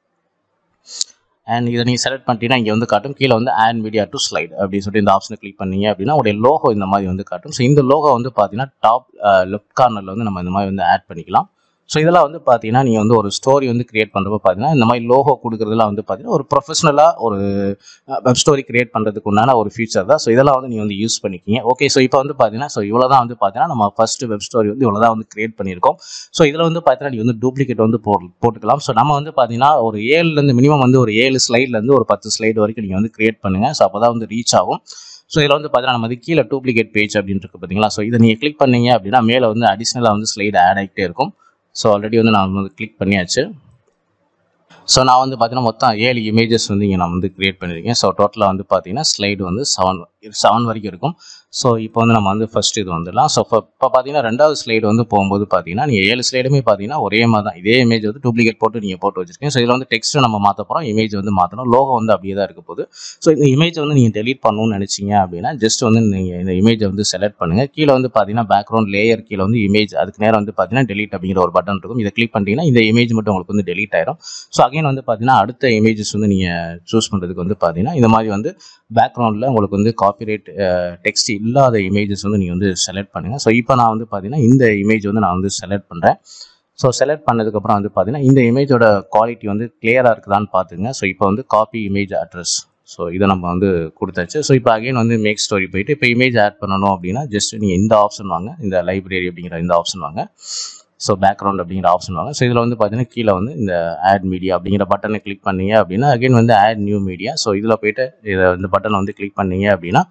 அண்ட் இதை நீங்கள் செலக்ட் பண்ணிட்டீங்கன்னா இங்கே வந்து காட்டும் கீழே வந்து ஆட் மீடியா டு ஸ்லைட் அப்படின்னு சொல்லிட்டு இந்த ஆப்ஷனை கிளிக் பண்ணீங்க அப்படின்னா உடைய லோகோ இந்த மாதிரி வந்து காட்டும் ஸோ இந்த லோகோ வந்து பார்த்தீங்கன்னா டாப் லெஃப்ட் கார்னரில் வந்து நம்ம இந்த மாதிரி வந்து ஆட் பண்ணிக்கலாம் ஸோ இதெல்லாம் வந்து பார்த்தீங்கன்னா நீங்கள் வந்து ஒரு ஸ்டோரி வந்து கிரியேட் பண்ணுறப்ப பார்த்தீங்கன்னா இந்த மாதிரி லோகோ கொடுக்குறதுலாம் வந்து பார்த்தீங்கன்னா ஒரு ப்ரொஃபஷனலாக ஒரு வெப் ஸ்டோரி கிரியேட் பண்ணுறதுக்கு உண்டான ஒரு ஃபீச்சர் தான் ஸோ இதெல்லாம் வந்து நீங்கள் வந்து யூஸ் பண்ணிக்கிங்க ஓகே ஸோ இப்போ வந்து பார்த்தீங்கன்னா ஸோ இவ்வளோ தான் வந்து பார்த்தீங்கன்னா நம்ம ஃபஸ்ட்டு வெப் ஸ்டோரி வந்து இவ்வளோ தான் வந்து கிரியேட் பண்ணியிருக்கோம் ஸோ இதில் வந்து பார்த்தீங்கன்னா நீங்கள் வந்து டூப்ளிகேட் வந்து போ போட்டுக்கலாம் ஸோ நம்ம வந்து பார்த்தீங்கன்னா ஒரு ஏழுலேருந்து மினிமம் வந்து ஒரு ஏழு ஸ்லைட்லேருந்து ஒரு பத்து ஸ்லைடு வரைக்கும் நீங்கள் வந்து கிரியேட் பண்ணுங்கள் ஸோ அப்போ தான் வந்து ரீச் ஆகும் ஸோ இதில் வந்து பார்த்தீங்கன்னா நம்ம வந்து கீழே டூப்ளிகேட் பேஜ் அப்படின்னு இருக்கு பார்த்தீங்களா ஸோ இதை நீங்கள் கிளிக் பண்ணீங்க அப்படின்னா மேலே வந்து அடிஷ்னலாக வந்து ஸ்லைடு ஆட் ஆகிட்டே இருக்கும் ஸோ ஆல்ரெடி வந்து நான் வந்து கிளிக் பண்ணியாச்சு ஸோ நான் வந்து பார்த்தீங்கன்னா மொத்தம் ஏழு இமேஜஸ் வந்து இங்கே நான் வந்து கிரியேட் பண்ணியிருக்கேன் ஸோ டோட்டலாக வந்து பார்த்தீங்கன்னா ஸ்லைடு வந்து செவன் செவன் வரைக்கும் இருக்கும் ஸோ இப்போ வந்து நம்ம வந்து ஃபர்ஸ்ட் இது வந்துடலாம் ஸோ இப்போ இப்போ பார்த்தீங்கன்னா ரெண்டாவது ஸ்லைடு வந்து போகும்போது பார்த்தீங்கன்னா நீங்கள் ஏழு ஸ்லைடுமே பார்த்தீங்கன்னா ஒரே மாதிரி தான் இதே இமேஜ் வந்து டூப்ளிகேட் போட்டு நீங்கள் போட்டு வச்சிருக்கீங்க ஸோ இதில் வந்து டெக்ஸ்ட் நம்ம மாற்ற போகிறோம் இமேஜ் வந்து மாற்றணும் லோகோ வந்து அப்படியே தான் இருக்க போகுது ஸோ இந்த இமேஜ் வந்து நீங்கள் டெலீட் பண்ணணும்னு நினச்சிங்க அப்படின்னா ஜஸ்ட் வந்து நீங்கள் இந்த இமேஜை வந்து செலக்ட் பண்ணுங்கள் கீழே வந்து பார்த்தீங்கன்னா பேக்ரவுண்ட் லேயர் கீழே வந்து இமேஜ் அதுக்கு நேரம் வந்து பார்த்தீங்கன்னா டெலீட் அப்படிங்கிற ஒரு பட்டன் இருக்கும் இதை கிளிக் பண்ணிட்டீங்கன்னா இந்த இமேஜ் மட்டும் உங்களுக்கு வந்து டெலீட் ஆயிரும் ஸோ அகைன் வந்து பார்த்தீங்கன்னா அடுத்த இமேஜஸ் வந்து நீங்கள் சூஸ் பண்ணுறதுக்கு வந்து பார்த்தீங்கன்னா இந்த மாதிரி வந்து பேக்ரவுண்டில் உங்களுக்கு வந்து காப்பிரைட் டெக்ஸ்ட் இல்லாத இமேஜஸ் வந்து நீங்கள் வந்து செலக்ட் பண்ணுங்கள் ஸோ இப்போ நான் வந்து பார்த்தீங்கன்னா இந்த இமேஜ் வந்து நான் வந்து செலக்ட் பண்ணுறேன் ஸோ செலக்ட் பண்ணதுக்கப்புறம் வந்து பார்த்தீங்கன்னா இந்த இமேஜோட குவாலிட்டி வந்து கிளியராக இருக்குதான்னு பார்த்துங்க ஸோ இப்போ வந்து காப்பி இமேஜ் அட்ரஸ் ஸோ இதை நம்ம வந்து கொடுத்தாச்சு ஸோ இப்போ அகைன் வந்து மேக் ஸ்டோரி போயிட்டு இப்போ இமேஜ் ஆட் பண்ணணும் அப்படின்னா ஜஸ்ட் நீங்கள் இந்த ஆப்ஷன் வாங்க இந்த லைப்ரரி அப்படிங்கிற இந்த ஆப்ஷன் வாங்க ஸோ பேக்ரவுண்ட் அப்படிங்கிற ஆப்ஷன் வாங்க ஸோ இதில் வந்து பார்த்தீங்கன்னா கீழே வந்து இந்த ஆட் மீடியா அப்படிங்கிற பட்டனை கிளிக் பண்ணீங்க அப்படின்னா அகைன் வந்து ஆட் நியூ மீடியா ஸோ இதில் போயிட்டு இதை இந்த பட்டனை வந்து கிளிக் பண்ணீங்க அப்படின்னா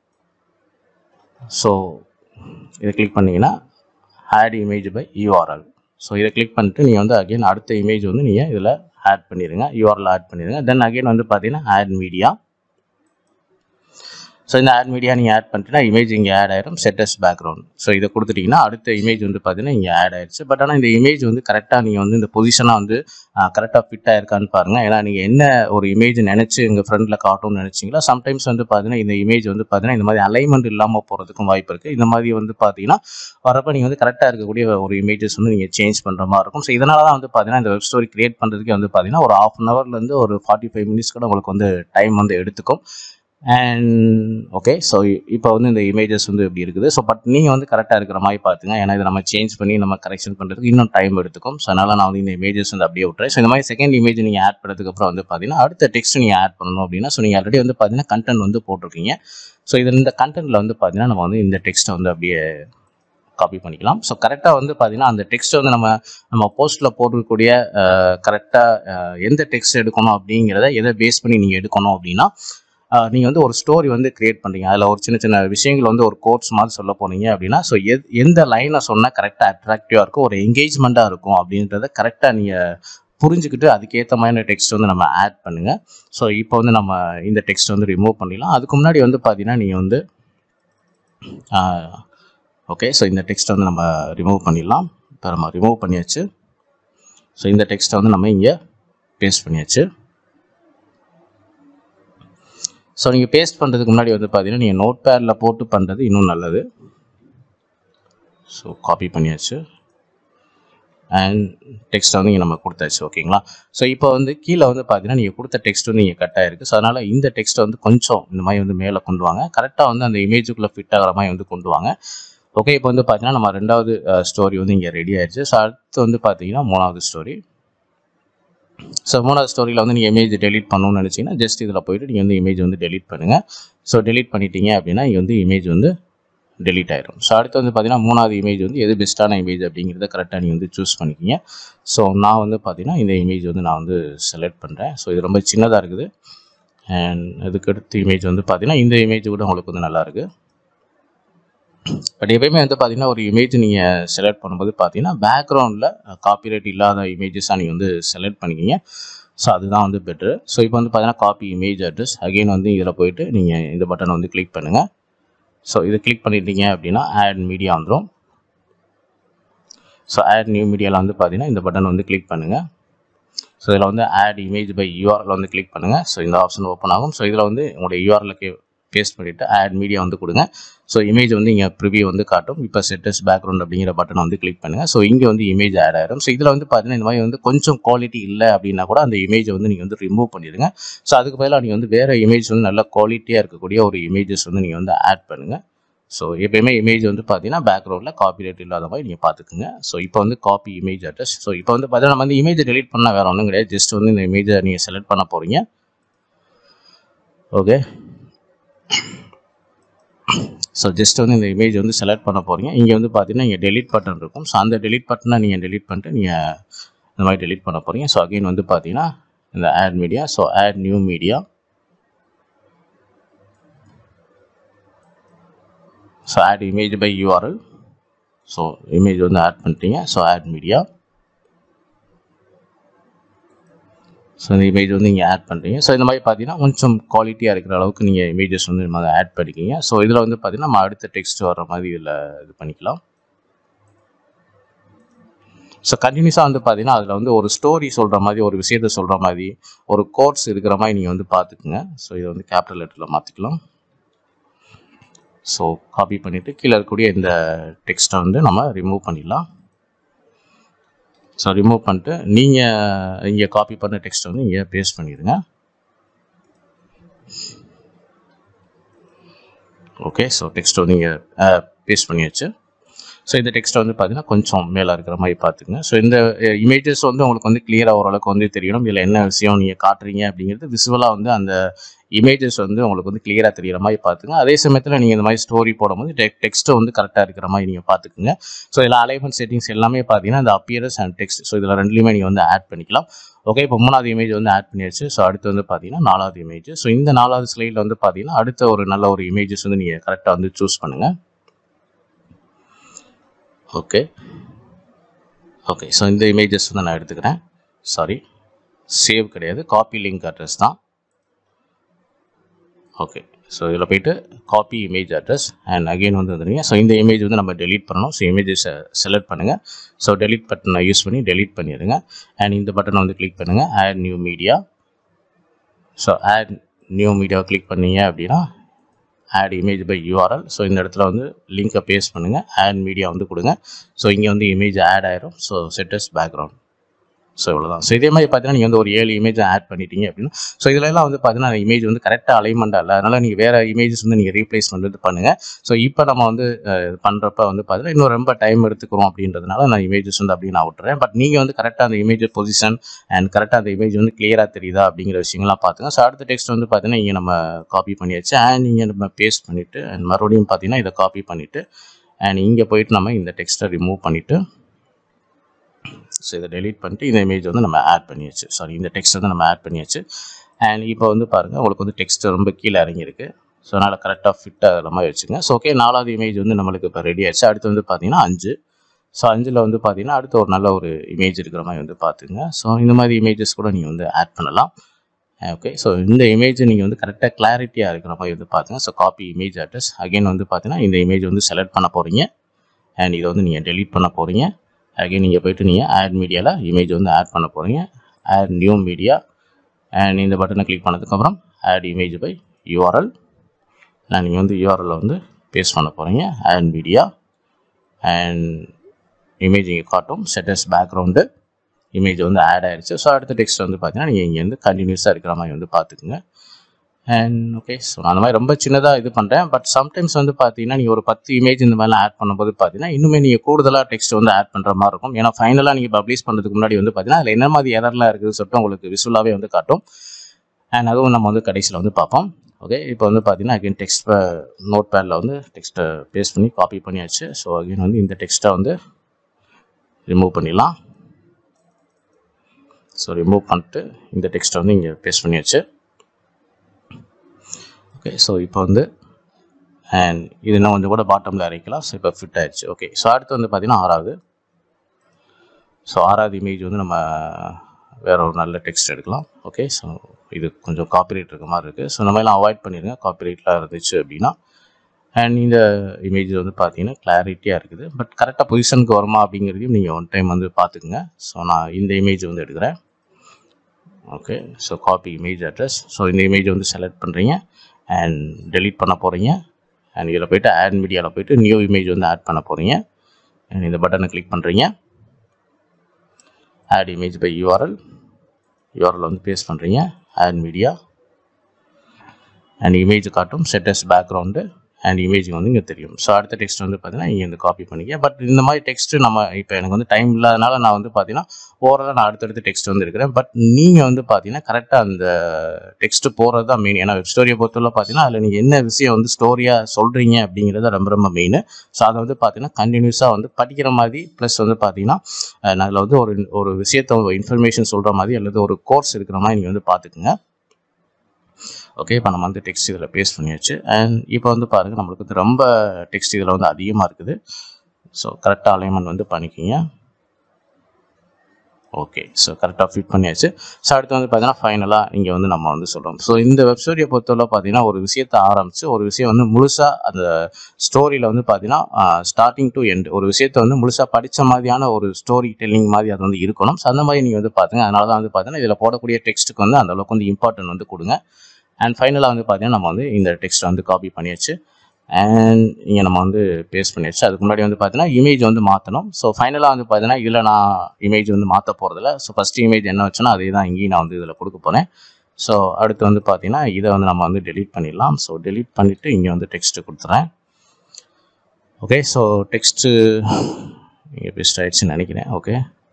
ஸோ இதை கிளிக் பண்ணீங்கன்னா add image by URL so இதை கிளிக் பண்ணிட்டு நீங்கள் வந்து அகைன் அடுத்த இமேஜ் வந்து நீங்கள் இதில் ஆட் பண்ணிடுங்க யூஆர்எல் ஆட் பண்ணிடுங்க தென் அகைன் வந்து பார்த்தீங்கன்னா ஆட் மீடியா ஸோ இந்த ஆட் மீடியா நீங்கள் ஆட் பண்ணிட்டீங்கன்னா இமேஜ் இங்கே ஆட் ஆயிரும் செட்டஸ் பேக்ரவுண்ட் ஸோ இதை கொடுத்துட்டிங்கன்னா அடுத்த இமேஜ் வந்து பார்த்தீங்கன்னா இங்கே ஆட் ஆயிடுச்சு பட் ஆனால் இந்த இமேஜ் வந்து கரெக்டாக நீங்கள் வந்து இந்த பொசிஷனாக வந்து கரெக்டாக ஃபிட் ஆயிருக்கான்னு பாருங்கள் ஏன்னா நீங்கள் என்ன ஒரு இமேஜ் நினச்சி எங்கள் ஃப்ரெண்டில் காட்டும்னு நினச்சிங்களோ சம்டைம்ஸ் வந்து பார்த்தீங்கன்னா இந்த இமேஜ் வந்து பார்த்தீங்கன்னா இந்த மாதிரி அலைன்மெண்ட் இல்லாமல் போகிறதுக்கும் வாய்ப்பு இருக்குது இந்த மாதிரி வந்து பார்த்தீங்கன்னா வரப்போ நீங்கள் வந்து கரெக்டாக இருக்கக்கூடிய ஒரு இமேஜஸ் வந்து நீங்கள் சேஞ்ச் பண்ணுற மாதிரி இருக்கும் ஸோ இதனால தான் வந்து பார்த்தீங்கன்னா இந்த வெப் ஸ்டோரி கிரியேட் பண்ணுறதுக்கே வந்து பார்த்தீங்கன்னா ஒரு ஆஃப் அன் ஹவர்லேருந்து ஒரு ஃபார்ட்டி ஃபைவ் மினிட்ஸ் கூட உங்களுக்கு வந்து டைம் வந்து எடுத்துக்கும் அண்ட் ஓகே ஸோ இப்போ வந்து இந்த இமேஜஸ் வந்து இப்படி இருக்குது ஸோ பட் நீங்கள் வந்து கரெக்டாக இருக்கிற மாதிரி பார்த்துங்க ஏன்னா இதை நம்ம சேஞ்ச் பண்ணி நம்ம கரெக்ஷன் பண்ணுறதுக்கு இன்னும் டைம் எடுத்துக்கும் ஸோ அதனால் நான் வந்து இந்த இமேஜஸ் வந்து அப்படியே விட்டுறேன் ஸோ இந்த மாதிரி செகண்ட் இமேஜ் நீங்கள் ஆட் பண்ணதுக்கு அப்புறம் வந்து பார்த்தீங்கன்னா அடுத்த டெக்ஸ்ட் நீங்கள் ஆட் பண்ணணும் அப்படின்னா ஸோ நீங்கள் ஆல்ரெடி வந்து பார்த்தீங்கன்னா கண்டென்ட் வந்து போட்டிருக்கீங்க ஸோ இதில் இந்த கண்டென்ட்டில் வந்து பார்த்தீங்கன்னா நம்ம வந்து இந்த டெக்ஸ்ட்டை வந்து அப்படியே காப்பி பண்ணிக்கலாம் ஸோ கரெக்டாக வந்து பார்த்தீங்கன்னா அந்த டெக்ஸ்ட் வந்து நம்ம நம்ம போஸ்ட்டில் போட்டிருக்கக்கூடிய கரெக்டாக எந்த டெக்ஸ்ட் எடுக்கணும் அப்படிங்கிறத எதை பேஸ் பண்ணி நீங்கள் எடுக்கணும் அப்படின்னா நீங்கள் வந்து ஒரு ஸ்டோரி வந்து கிரியேட் பண்ணுறீங்க அதில் ஒரு சின்ன சின்ன விஷயங்கள் வந்து ஒரு கோர்ஸ் மாதிரி சொல்ல போனீங்க அப்படின்னா ஸோ எத் எந்த லைனை சொன்னால் கரெக்டாக அட்ராக்டிவாக இருக்கும் ஒரு என்கேஜ்மெண்ட்டாக இருக்கும் அப்படின்றத கரெக்டாக நீங்கள் புரிஞ்சுக்கிட்டு அதுக்கேற்ற மாதிரி டெக்ஸ்ட் வந்து நம்ம ஆட் பண்ணுங்கள் ஸோ இப்போ வந்து நம்ம இந்த டெக்ஸ்ட் வந்து ரிமூவ் பண்ணிடலாம் அதுக்கு முன்னாடி வந்து பார்த்தீங்கன்னா நீங்கள் வந்து ஓகே ஸோ இந்த டெக்ஸ்ட்டை வந்து நம்ம ரிமூவ் பண்ணிடலாம் இப்போ நம்ம ரிமூவ் பண்ணியாச்சு ஸோ இந்த டெக்ஸ்ட்டை வந்து நம்ம இங்கே பேஸ்ட் பண்ணியாச்சு ஸோ நீங்கள் பேஸ்ட் பண்ணுறதுக்கு முன்னாடி வந்து பார்த்தீங்கன்னா நீங்கள் நோட் பேடில் போட்டு பண்ணுறது இன்னும் நல்லது ஸோ காப்பி பண்ணியாச்சு அண்ட் டெக்ஸ்ட் வந்து இங்கே நம்ம கொடுத்தாச்சு ஓகேங்களா ஸோ இப்போ வந்து கீழே வந்து பார்த்தீங்கன்னா நீங்கள் கொடுத்த டெக்ஸ்ட் வந்து இங்கே கட் ஆயிருக்கு ஸோ அதனால் இந்த டெக்ஸ்ட் வந்து கொஞ்சம் இந்த மாதிரி வந்து மேலே கொண்டு வாங்க கரெக்டாக வந்து அந்த இமேஜுக்குள்ளே ஃபிட் ஆகிற மாதிரி வந்து கொண்டு வாங்க ஓகே இப்போ வந்து பார்த்தீங்கன்னா நம்ம ரெண்டாவது ஸ்டோரி வந்து இங்கே ரெடி ஆயிடுச்சு ஸோ அடுத்து வந்து பார்த்தீங்கன்னா மூணாவது ஸ்டோரி ஸோ மூணாவது ஸ்டோரியில் வந்து நீங்கள் இமேஜ் டெலீட் பண்ணணும்னு நினச்சிங்கன்னா ஜஸ்ட் இதில் போயிட்டு நீங்கள் வந்து இமேஜ் வந்து டெலீட் பண்ணுங்கள் ஸோ டெலீட் பண்ணிட்டீங்க அப்படின்னா இங்கே வந்து இமேஜ் வந்து டெலீட் ஆயிரும் ஸோ அடுத்து வந்து பார்த்தீங்கன்னா மூணாவது இமேஜ் வந்து எது பெஸ்ட்டான இமேஜ் அப்படிங்கிறத கரெக்டாக நீங்கள் வந்து சூஸ் பண்ணிக்கிங்க ஸோ நான் வந்து பார்த்தீங்கன்னா இந்த இமேஜ் வந்து நான் வந்து செலக்ட் பண்ணுறேன் ஸோ இது ரொம்ப சின்னதாக இருக்குது அண்ட் அதுக்கு அடுத்த இமேஜ் வந்து பார்த்தீங்கன்னா இந்த இமேஜ் கூட உங்களுக்கு வந்து நல்லா இருக்குது பட் எப்பயுமே வந்து பார்த்தீங்கன்னா ஒரு இமேஜ் நீங்கள் செலக்ட் பண்ணும்போது பார்த்தீங்கன்னா பேக்ரவுண்டில் காப்பிரைட் இல்லாத இமேஜஸாக நீங்கள் வந்து செலக்ட் பண்ணிக்கிங்க ஸோ அதுதான் வந்து பெட்ரு ஸோ இப்போ வந்து பார்த்தீங்கன்னா காப்பி இமேஜ் அட்ரஸ் அகெயின் வந்து இதில் போயிட்டு நீங்கள் இந்த பட்டனை வந்து கிளிக் பண்ணுங்கள் ஸோ இதை கிளிக் பண்ணிட்டீங்க அப்படின்னா ஆட் மீடியா வந்துடும் ஸோ ஆட் நியூ மீடியாவில் வந்து பார்த்தீங்கன்னா இந்த பட்டன் வந்து கிளிக் பண்ணுங்கள் ஸோ இதில் வந்து ஆட் இமேஜ் பை யூஆர்எல் வந்து கிளிக் பண்ணுங்கள் ஸோ இந்த ஆப்ஷன் ஓப்பன் ஆகும் ஸோ இதில் வந்து உங்களுடைய யூஆர்எலுக்கு பேஸ்ட் பண்ணிவிட்டு ஆட் மீடியா வந்து கொடுங்க ஸோ இமேஜ் வந்து இங்கே ப்ரிவியூ வந்து காட்டும் இப்போ செட்டஸ் பேக்ரவுண்ட் அப்படிங்கிற பட்டன் வந்து கிளிக் பண்ணுங்கள் ஸோ இங்கே வந்து இமேஜ் ஆட் ஆயிரும் ஸோ இதில் வந்து பார்த்தீங்கன்னா இந்த மாதிரி வந்து கொஞ்சம் குவாலிட்டி இல்லை அப்படின்னா கூட அந்த இமேஜை வந்து நீங்கள் வந்து ரிமூவ் பண்ணிடுங்க ஸோ அதுக்கு பதிலாக நீங்கள் வந்து வேறு இமேஜ் வந்து நல்ல குவாலிட்டியாக இருக்கக்கூடிய ஒரு இமேஜஸ் வந்து நீங்கள் வந்து ஆட் பண்ணுங்கள் ஸோ எப்பயுமே இமேஜ் வந்து பார்த்தீங்கன்னா பேக்ரவுண்டில் காப்பிரைட் இல்லாத மாதிரி நீங்கள் பார்த்துக்குங்க ஸோ இப்போ வந்து காப்பி இமேஜ் அட்ரஸ் ஸோ இப்போ வந்து பார்த்தீங்கன்னா நம்ம வந்து இமேஜை டெலிட் பண்ணால் வேறு ஒன்றும் கிடையாது ஜஸ்ட் வந்து இந்த இமேஜை நீங்கள் செலக்ட் பண்ண போகிறீங்க ஓகே ஸோ ஜஸ்ட் வந்து இந்த இமேஜ் வந்து செலக்ட் பண்ண போகிறீங்க இங்கே வந்து பார்த்தீங்கன்னா இங்கே டெலிட் பட்டன் இருக்கும் ஸோ அந்த டெலிட் பட்டனை நீங்கள் டெலிட் பண்ணிட்டு நீங்கள் இந்த மாதிரி டெலிட் பண்ண போகிறீங்க ஸோ அகைன் வந்து பார்த்தீங்கன்னா இந்த add media so add new media so add image by URL so image வந்து ஆட் பண்ணிட்டீங்க ஸோ ஆட் மீடியா ஸோ இந்த இமேஜ் வந்து நீங்கள் ஆட் பண்ணுறீங்க ஸோ இந்த மாதிரி பார்த்தீங்கன்னா கொஞ்சம் குவாலிட்டியாக இருக்கிற அளவுக்கு நீங்கள் இமேஜஸ் வந்து நம்ம ஆட் பண்ணிக்கிங்க ஸோ இதில் வந்து பார்த்தீங்கன்னா நம்ம அடுத்த டெக்ஸ்ட் வர்ற மாதிரி இதில் இது பண்ணிக்கலாம் ஸோ கண்டினியூஸாக வந்து பார்த்தீங்கன்னா அதில் வந்து ஒரு ஸ்டோரி சொல்கிற மாதிரி ஒரு விஷயத்த சொல்கிற மாதிரி ஒரு கோர்ஸ் இருக்கிற மாதிரி நீங்கள் வந்து பார்த்துக்குங்க ஸோ இதை வந்து கேபிட்டல் லெட்டரில் மாற்றிக்கலாம் ஸோ காப்பி பண்ணிவிட்டு கீழே இருக்கக்கூடிய இந்த டெக்ஸ்ட்டை வந்து நம்ம ரிமூவ் பண்ணிடலாம் ஸோ ரிமூவ் பண்ணிட்டு நீங்கள் இங்கே காப்பி பண்ண டெக்ஸ்ட்டை வந்து இங்கே பேஸ்ட் பண்ணிடுங்க ஓகே ஸோ டெக்ஸ்ட் வந்து இங்கே பேஸ்ட் பண்ணியாச்சு ஸோ இந்த டெக்ஸ்ட்டை வந்து பார்த்தீங்கன்னா கொஞ்சம் மேலே இருக்கிற மாதிரி பார்த்துங்க ஸோ இந்த இமேஜஸ் வந்து உங்களுக்கு வந்து கிளியராக ஓரளவுக்கு வந்து தெரியணும் இதில் என்ன விஷயம் நீங்கள் காட்டுறீங்க அப்படிங்கிறது விசுவலாக வந்து அந்த இமேஜஸ் வந்து உங்களுக்கு வந்து கிளியராக தெரிகிற மாதிரி பார்த்துங்க அதே சமயத்தில் நீங்கள் இந்த மாதிரி ஸ்டோரி போடும்போது டெக் டெக்ஸ்ட்டை வந்து கரெக்டாக இருக்கிற மாதிரி நீங்கள் பார்த்துக்குங்க ஸோ இதில் அலைன்மெண்ட் செட்டிங்ஸ் எல்லாமே பார்த்தீங்கன்னா இந்த அப்பியரஸ் அண்ட் டெக்ஸ்ட் ஸோ இதில் ரெண்டுலையுமே நீங்கள் வந்து ஆட் பண்ணிக்கலாம் ஓகே இப்போ மூணாவது இமேஜ் வந்து ஆட் பண்ணியாச்சு ஸோ அடுத்து வந்து பார்த்தீங்கன்னா நாலாவது இமேஜ் ஸோ இந்த நாலாவது ஸ்லைடில் வந்து பார்த்தீங்கன்னா அடுத்த ஒரு நல்ல ஒரு இமேஜஸ் வந்து நீங்கள் கரெக்டாக வந்து சூஸ் பண்ணுங்கள் ஓகே ஓகே ஸோ இந்த இமேஜஸ் வந்து நான் எடுத்துக்கிறேன் சாரி சேவ் கிடையாது காப்பி லிங்க் அட்ரஸ் தான் ஓகே ஸோ இதில் போயிட்டு copy image address and again வந்து வந்துடுங்க ஸோ இந்த இமேஜ் வந்து நம்ம டெலீட் பண்ணணும் ஸோ இமேஜஸை செலக்ட் பண்ணுங்கள் ஸோ டெலீட் பட்டனை யூஸ் பண்ணி டெலீட் பண்ணிடுங்க அண்ட் இந்த பட்டனை வந்து கிளிக் பண்ணுங்கள் add new media so add new media click பண்ணீங்க அப்படின்னா add image by URL so இந்த இடத்துல வந்து லிங்கை பேஸ்ட் பண்ணுங்கள் ஆட் மீடியா வந்து கொடுங்க ஸோ இங்கே வந்து இமேஜ் ஆட் ஆயிரும் ஸோ செட்டஸ் பேக்ரவுண்ட் ஸோ இவ்வளோதான் ஸோ இதே மாதிரி பார்த்தீங்கன்னா நீங்கள் வந்து ஒரு ஏழு இமேஜ் ஆட் பண்ணிட்டீங்க அப்படின்னா ஸோ இதுல எல்லாம் வந்து பார்த்தீங்கன்னா அந்த இமேஜ் வந்து கரெக்டாக அலைன்மெண்ட்டாக இல்லை அதனால் நீங்கள் வேறு இமேஜஸ் வந்து நீங்கள் ரீப்ளேஸ்மெண்ட் வந்து பண்ணுங்கள் ஸோ இப்போ நம்ம வந்து பண்ணுறப்ப வந்து பார்த்தீங்கன்னா இன்னும் ரொம்ப டைம் எடுத்துக்கிறோம் அப்படின்றதுனால நான் இமேஜஸ் வந்து அப்படியே நான் விட்டுறேன் பட் நீங்கள் வந்து கரெக்டாக அந்த இமேஜ் பொசிஷன் அண்ட் கரெக்டாக அந்த இமேஜ் வந்து கிளியராக தெரியுதா அப்படிங்கிற விஷயங்கள்லாம் பார்த்துங்க ஸோ அடுத்த டெக்ஸ்ட் வந்து பார்த்தீங்கன்னா இங்கே நம்ம காப்பி பண்ணியாச்சு அண்ட் இங்கே நம்ம பேஸ்ட் பண்ணிவிட்டு அண்ட் மறுபடியும் பார்த்தீங்கன்னா இதை காப்பி பண்ணிவிட்டு அண்ட் இங்கே போயிட்டு நம்ம இந்த டெக்ஸ்ட்டை ரிமூவ் பண்ணிவிட்டு ஸோ இதை டெலீட் பண்ணிட்டு இந்த இமேஜ் வந்து நம்ம ஆட் பண்ணியாச்சு சாரி இந்த டெக்ஸ்ட் வந்து நம்ம ஆட் பண்ணியாச்சு அண்ட் இப்போ வந்து பாருங்கள் உங்களுக்கு வந்து டெக்ஸ்ட் ரொம்ப கீழே இறங்கியிருக்கு ஸோ அதனால் கரெக்டாக ஃபிட்டாக அதில் மாதிரி வச்சுங்க ஸோ ஓகே நாலாவது இமேஜ் வந்து நம்மளுக்கு இப்போ ரெடி ஆயிடுச்சு அடுத்து வந்து பார்த்தீங்கன்னா அஞ்சு ஸோ அஞ்சில் வந்து பார்த்தீங்கன்னா அடுத்து ஒரு நல்ல ஒரு இமேஜ் இருக்கிற மாதிரி வந்து பார்த்துங்க ஸோ இந்த மாதிரி இமேஜஸ் கூட நீங்கள் வந்து ஆட் பண்ணலாம் ஓகே ஸோ இந்த இமேஜ் நீங்கள் வந்து கரெக்டாக கிளாரிட்டியாக இருக்கிற மாதிரி வந்து பார்த்துங்க so copy image address again வந்து பார்த்தீங்கன்னா இந்த இமேஜ் வந்து செலக்ட் பண்ண போகிறீங்க அண்ட் இதை வந்து நீங்கள் டெலீட் பண்ண போகிறீங்க அகைன் நீங்கள் போயிட்டு நீங்கள் ஆட் மீடியாவில் இமேஜ் வந்து ஆட் பண்ண போகிறீங்க ஆட் நியூ மீடியா அண்ட் இந்த பட்டனை கிளிக் பண்ணதுக்கப்புறம் ஆட் இமேஜ் பை யூஆர்எல் நான் நீங்கள் வந்து யூஆர்எல் வந்து பேஸ்ட் பண்ண போகிறீங்க ஆட் மீடியா அண்ட் இமேஜ் இங்கே காட்டும் செட்டஸ் பேக்ரவுண்டு இமேஜ் வந்து ஆட் ஆயிடுச்சு ஸோ அடுத்த டெக்ஸ்ட் வந்து பார்த்தீங்கன்னா நீங்கள் இங்கே வந்து கண்டினியூஸாக இருக்கிற மாதிரி வந்து பார்த்துக்குங்க அண்ட் ஓகே ஸோ நான் அந்த மாதிரி ரொம்ப சின்னதாக இது பண்ணுறேன் பட் சம்டைம்ஸ் வந்து பார்த்தீங்கன்னா நீங்கள் ஒரு பத்து இமேஜ் இந்த மாதிரிலாம் ஆட் பண்ணும்போது பார்த்தீங்கன்னா இன்னுமே நீங்கள் கூடுதலாக டெக்ஸ்ட் வந்து ஆட் பண்ணுற மாதிரி இருக்கும் ஏன்னா ஃபைனலாக நீங்கள் பப்ளிஷ் பண்ணுறதுக்கு முன்னாடி வந்து பார்த்தீங்கன்னா அதில் என்ன மாதிரி எரர்லாம் இருக்குதுன்னு சொல்லிட்டு உங்களுக்கு விசுவலாகவே வந்து காட்டும் அண்ட் அதுவும் நம்ம வந்து கடைசியில் வந்து பார்ப்போம் ஓகே இப்போ வந்து பார்த்தீங்கன்னா அகைன் டெக்ஸ்ட் நோட் பேடில் வந்து டெக்ஸ்ட்டை பேஸ்ட் பண்ணி காப்பி பண்ணியாச்சு ஸோ அகைன் வந்து இந்த டெக்ஸ்ட்டை வந்து ரிமூவ் பண்ணிடலாம் ஸோ ரிமூவ் பண்ணிட்டு இந்த டெக்ஸ்ட்டை வந்து இங்கே பேஸ்ட் பண்ணியாச்சு ஓகே ஸோ இப்போ வந்து அண்ட் இது இன்னும் கொஞ்சம் கூட பாட்டமில் இறக்கலாம் ஸோ இப்போ ஃபிட் ஆயிடுச்சு ஓகே ஸோ அடுத்து வந்து பார்த்தீங்கன்னா ஆறாவது ஸோ ஆறாவது இமேஜ் வந்து நம்ம வேற ஒரு நல்ல டெக்ஸ்ட் எடுக்கலாம் ஓகே ஸோ இது கொஞ்சம் காப்பிரைட் இருக்க மாதிரி இருக்குது ஸோ நம்ம எல்லாம் அவாய்ட் பண்ணிடுங்க காப்பிரைட்லாம் இருந்துச்சு அப்படின்னா அண்ட் இந்த இமேஜ் வந்து பார்த்தீங்கன்னா கிளாரிட்டியாக இருக்குது பட் கரெக்டாக பொசிஷனுக்கு வருமா அப்படிங்கிறதையும் நீங்கள் ஒன் டைம் வந்து பார்த்துக்குங்க ஸோ நான் இந்த இமேஜ் வந்து எடுக்கிறேன் okay so copy image address so இந்த இமேஜ் வந்து செலக்ட் பண்ணுறீங்க அண்ட் டெலீட் பண்ண போகிறீங்க அண்ட் இதில் போயிட்டு ஆட் மீடியாவில் போயிட்டு நியூ இமேஜ் வந்து ஆட் பண்ண போகிறீங்க அண்ட் இந்த பட்டனை கிளிக் பண்ணுறீங்க add image by URL URL வந்து பேஸ்ட் பண்ணுறீங்க ஆட் மீடியா அண்ட் இமேஜ் காட்டும் செட்டஸ் பேக்ரவுண்டு அண்ட் இமேஜ் வந்து இங்கே தெரியும் ஸோ அடுத்த டெக்ஸ்ட் வந்து பார்த்தீங்கன்னா இங்கே வந்து காப்பி பண்ணிக்க பட் இந்த மாதிரி டெக்ஸ்ட் நம்ம இப்போ எனக்கு வந்து டைம் இல்லாதனால நான் வந்து பார்த்தீங்கன்னா ஓவராலாக நான் அடுத்தடுத்து டெக்ஸ்ட் வந்து இருக்கிறேன் பட் நீங்கள் வந்து பார்த்தீங்கன்னா கரெக்டாக அந்த டெக்ஸ்ட் போகிறது தான் மெயின் ஏன்னா வெப் ஸ்டோரியை பொறுத்தவரை பார்த்தீங்கன்னா அதில் நீங்கள் என்ன விஷயம் வந்து ஸ்டோரியாக சொல்கிறீங்க அப்படிங்கிறது ரொம்ப ரொம்ப மெயின் ஸோ அதை வந்து பார்த்தீங்கன்னா கண்டினியூஸாக வந்து படிக்கிற மாதிரி ப்ளஸ் வந்து பார்த்தீங்கன்னா அஹ், அதில் வந்து ஒரு ஒரு விஷயத்த இன்ஃபர்மேஷன் சொல்கிற மாதிரி அல்லது ஒரு கோர்ஸ் இருக்கிற மாதிரி நீங்கள் வந்து பார்த்துக்குங்க ஓகே இப்போ நம்ம வந்து டெக்ஸ்ட் இதில் பேஸ்ட் பண்ணியாச்சு அண்ட் இப்போ வந்து பாருங்கள் நம்மளுக்கு வந்து ரொம்ப டெக்ஸ்ட் இதில் வந்து அதிகமாக இருக்குது ஸோ கரெக்டாக அலைன்மெண்ட் வந்து பண்ணிக்கிங்க ஓகே ஸோ கரெக்டாக ஃபிட் பண்ணியாச்சு ஸோ அடுத்து வந்து பார்த்தீங்கன்னா ஃபைனலாக இங்கே வந்து நம்ம வந்து சொல்கிறோம் ஸோ இந்த வெப்ஸ்டோரியை பொறுத்தவரை பார்த்தீங்கன்னா ஒரு விஷயத்தை ஆரம்பித்து ஒரு விஷயம் வந்து முழுசாக அந்த ஸ்டோரியில் வந்து பார்த்தீங்கன்னா ஸ்டார்டிங் டு எண்ட் ஒரு விஷயத்தை வந்து முழுசாக படித்த மாதிரியான ஒரு ஸ்டோரி டெல்லிங் மாதிரி அது வந்து இருக்கணும் ஸோ அந்த மாதிரி நீங்கள் வந்து பாருங்க அதனால தான் வந்து பார்த்தீங்கன்னா இதில் போடக்கூடிய டெக்ஸ்ட்டுக்கு வந்து அந்த அளவுக்கு வந்து இம்பார்ட்டன்ட் வந்து கொடுங்க அண்ட் ஃபைனலாக வந்து பார்த்தீங்கன்னா நம்ம வந்து இந்த டெக்ஸ்ட்டை வந்து காப்பி பண்ணியாச்சு அண்ட் இங்கே நம்ம வந்து பேஸ்ட் பண்ணியாச்சு அதுக்கு முன்னாடி வந்து பார்த்தீங்கன்னா இமேஜ் வந்து மாற்றணும் ஸோ ஃபைனலாக வந்து பார்த்தீங்கன்னா இதில் நான் இமேஜ் வந்து மாற்ற போகிறதில்ல ஸோ ஃபஸ்ட் இமேஜ் என்ன வச்சோன்னா அதே தான் இங்கேயும் நான் வந்து இதில் கொடுக்க போகிறேன் ஸோ அடுத்து வந்து பார்த்தீங்கன்னா இதை வந்து நம்ம வந்து டெலீட் பண்ணிடலாம் ஸோ டெலீட் பண்ணிவிட்டு இங்கே வந்து டெக்ஸ்ட்டு கொடுத்துறேன் ஓகே ஸோ டெக்ஸ்ட்டு இங்கே பெஸ்ட் ஆயிடுச்சுன்னு நினைக்கிறேன் ஓகே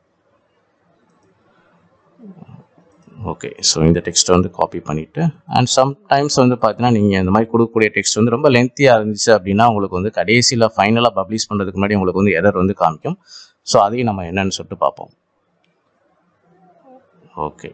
ஓகே ஸோ இந்த டெக்ஸ்ட்டை வந்து காப்பி பண்ணிவிட்டு அண்ட் சம்டைம்ஸ் வந்து பார்த்தீங்கன்னா நீங்கள் இந்த மாதிரி கொடுக்கக்கூடிய டெக்ஸ்ட் வந்து ரொம்ப லென்த்தியாக இருந்துச்சு அப்படின்னா உங்களுக்கு வந்து கடைசியில் ஃபைனலாக பப்ளிஷ் பண்ணுறதுக்கு முன்னாடி உங்களுக்கு வந்து எரர் வந்து காமிக்கும் ஸோ அதையும் நம்ம என்னன்னு சொல்லிட்டு பார்ப்போம் ஓகே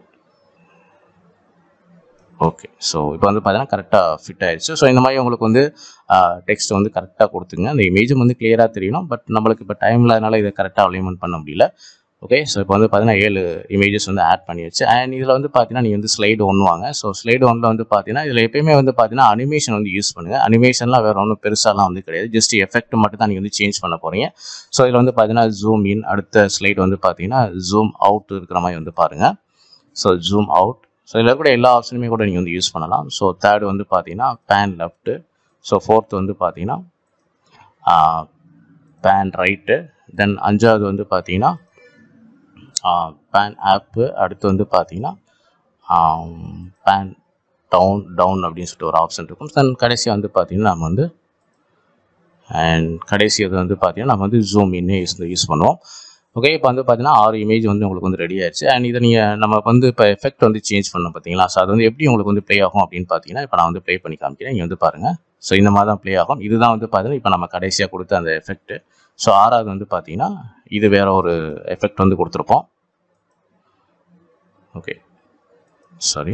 ஓகே ஸோ இப்போ வந்து பார்த்தீங்கன்னா கரெக்டாக ஃபிட் ஆயிடுச்சு ஸோ இந்த மாதிரி உங்களுக்கு வந்து டெக்ஸ்ட் வந்து கரெக்டாக கொடுத்துங்க அந்த இமேஜும் வந்து கிளியராக தெரியணும் பட் நம்மளுக்கு இப்போ டைம் இல்லாதனால இதை கரெக்டாக அலைன்மெண்ட் பண்ண முடியல ஓகே ஸோ இப்போ வந்து பார்த்தீங்கன்னா ஏழு இமேஜஸ் வந்து ஆட் பண்ணியாச்சு அண்ட் இதில் வந்து பார்த்தீங்கன்னா நீங்கள் வந்து ஸ்லைடு ஒன்று வாங்க ஸோ ஸ்லைடு ஒன்றில் வந்து பார்த்தீங்கன்னா இதில் எப்பயுமே வந்து பார்த்தீங்கன்னா அனிமேஷன் வந்து யூஸ் பண்ணுங்கள் அனிமேஷன்லாம் வேறு ஒன்றும் பெருசாலாம் வந்து கிடையாது ஜஸ்ட் எஃபெக்ட் மட்டும் தான் நீங்கள் வந்து சேஞ்ச் பண்ண போகிறீங்க ஸோ இதில் வந்து பார்த்தீங்கன்னா ஜூம் இன் அடுத்த ஸ்லைடு வந்து பார்த்தீங்கன்னா ஜூம் அவுட் இருக்கிற மாதிரி வந்து பாருங்கள் ஸோ ஜூம் அவுட் ஸோ இதில் இருக்கக்கூடிய எல்லா ஆப்ஷனுமே கூட நீங்கள் வந்து யூஸ் பண்ணலாம் ஸோ தேர்ட் வந்து பார்த்தீங்கன்னா பேன் லெஃப்ட்டு ஸோ ஃபோர்த் வந்து பார்த்தீங்கன்னா பேன் ரைட்டு தென் அஞ்சாவது வந்து பார்த்தீங்கன்னா பேன் ஆப்பு அடுத்து வந்து பார்த்தீங்கன்னா பேன் டவுன் டவுன் அப்படின்னு சொல்லிட்டு ஒரு ஆப்ஷன் இருக்கும் தென் கடைசியாக வந்து பார்த்தீங்கன்னா நம்ம வந்து அண்ட் கடைசி இது வந்து பார்த்தீங்கன்னா நம்ம வந்து ஜூம் இன்னே யூஸ் யூஸ் பண்ணுவோம் ஓகே இப்போ வந்து பார்த்தீங்கன்னா ஆறு இமேஜ் வந்து உங்களுக்கு வந்து ரெடி ஆயிடுச்சு அண்ட் இதை நீங்கள் நம்ம வந்து இப்போ எஃபெக்ட் வந்து சேஞ்ச் பண்ணோம் பார்த்தீங்களா ஸோ அது வந்து எப்படி உங்களுக்கு வந்து ப்ளே ஆகும் அப்படின்னு பார்த்தீங்கன்னா இப்போ நான் வந்து ப்ளே பண்ணி காமிக்கிறேன் இங்கே வந்து பாருங்கள் ஸோ இந்த மாதிரி தான் ப்ளே ஆகும் இதுதான் வந்து பார்த்தீங்கன்னா இப்போ நம்ம கடைசியாக கொடுத்த அந்த எஃபெக்ட் ஸோ ஆறாவது வந்து பார்த்தீங்கன்னா இது வேற ஒரு எஃபெக்ட் வந்து கொடுத்துருப்போம் ஓகே சாரி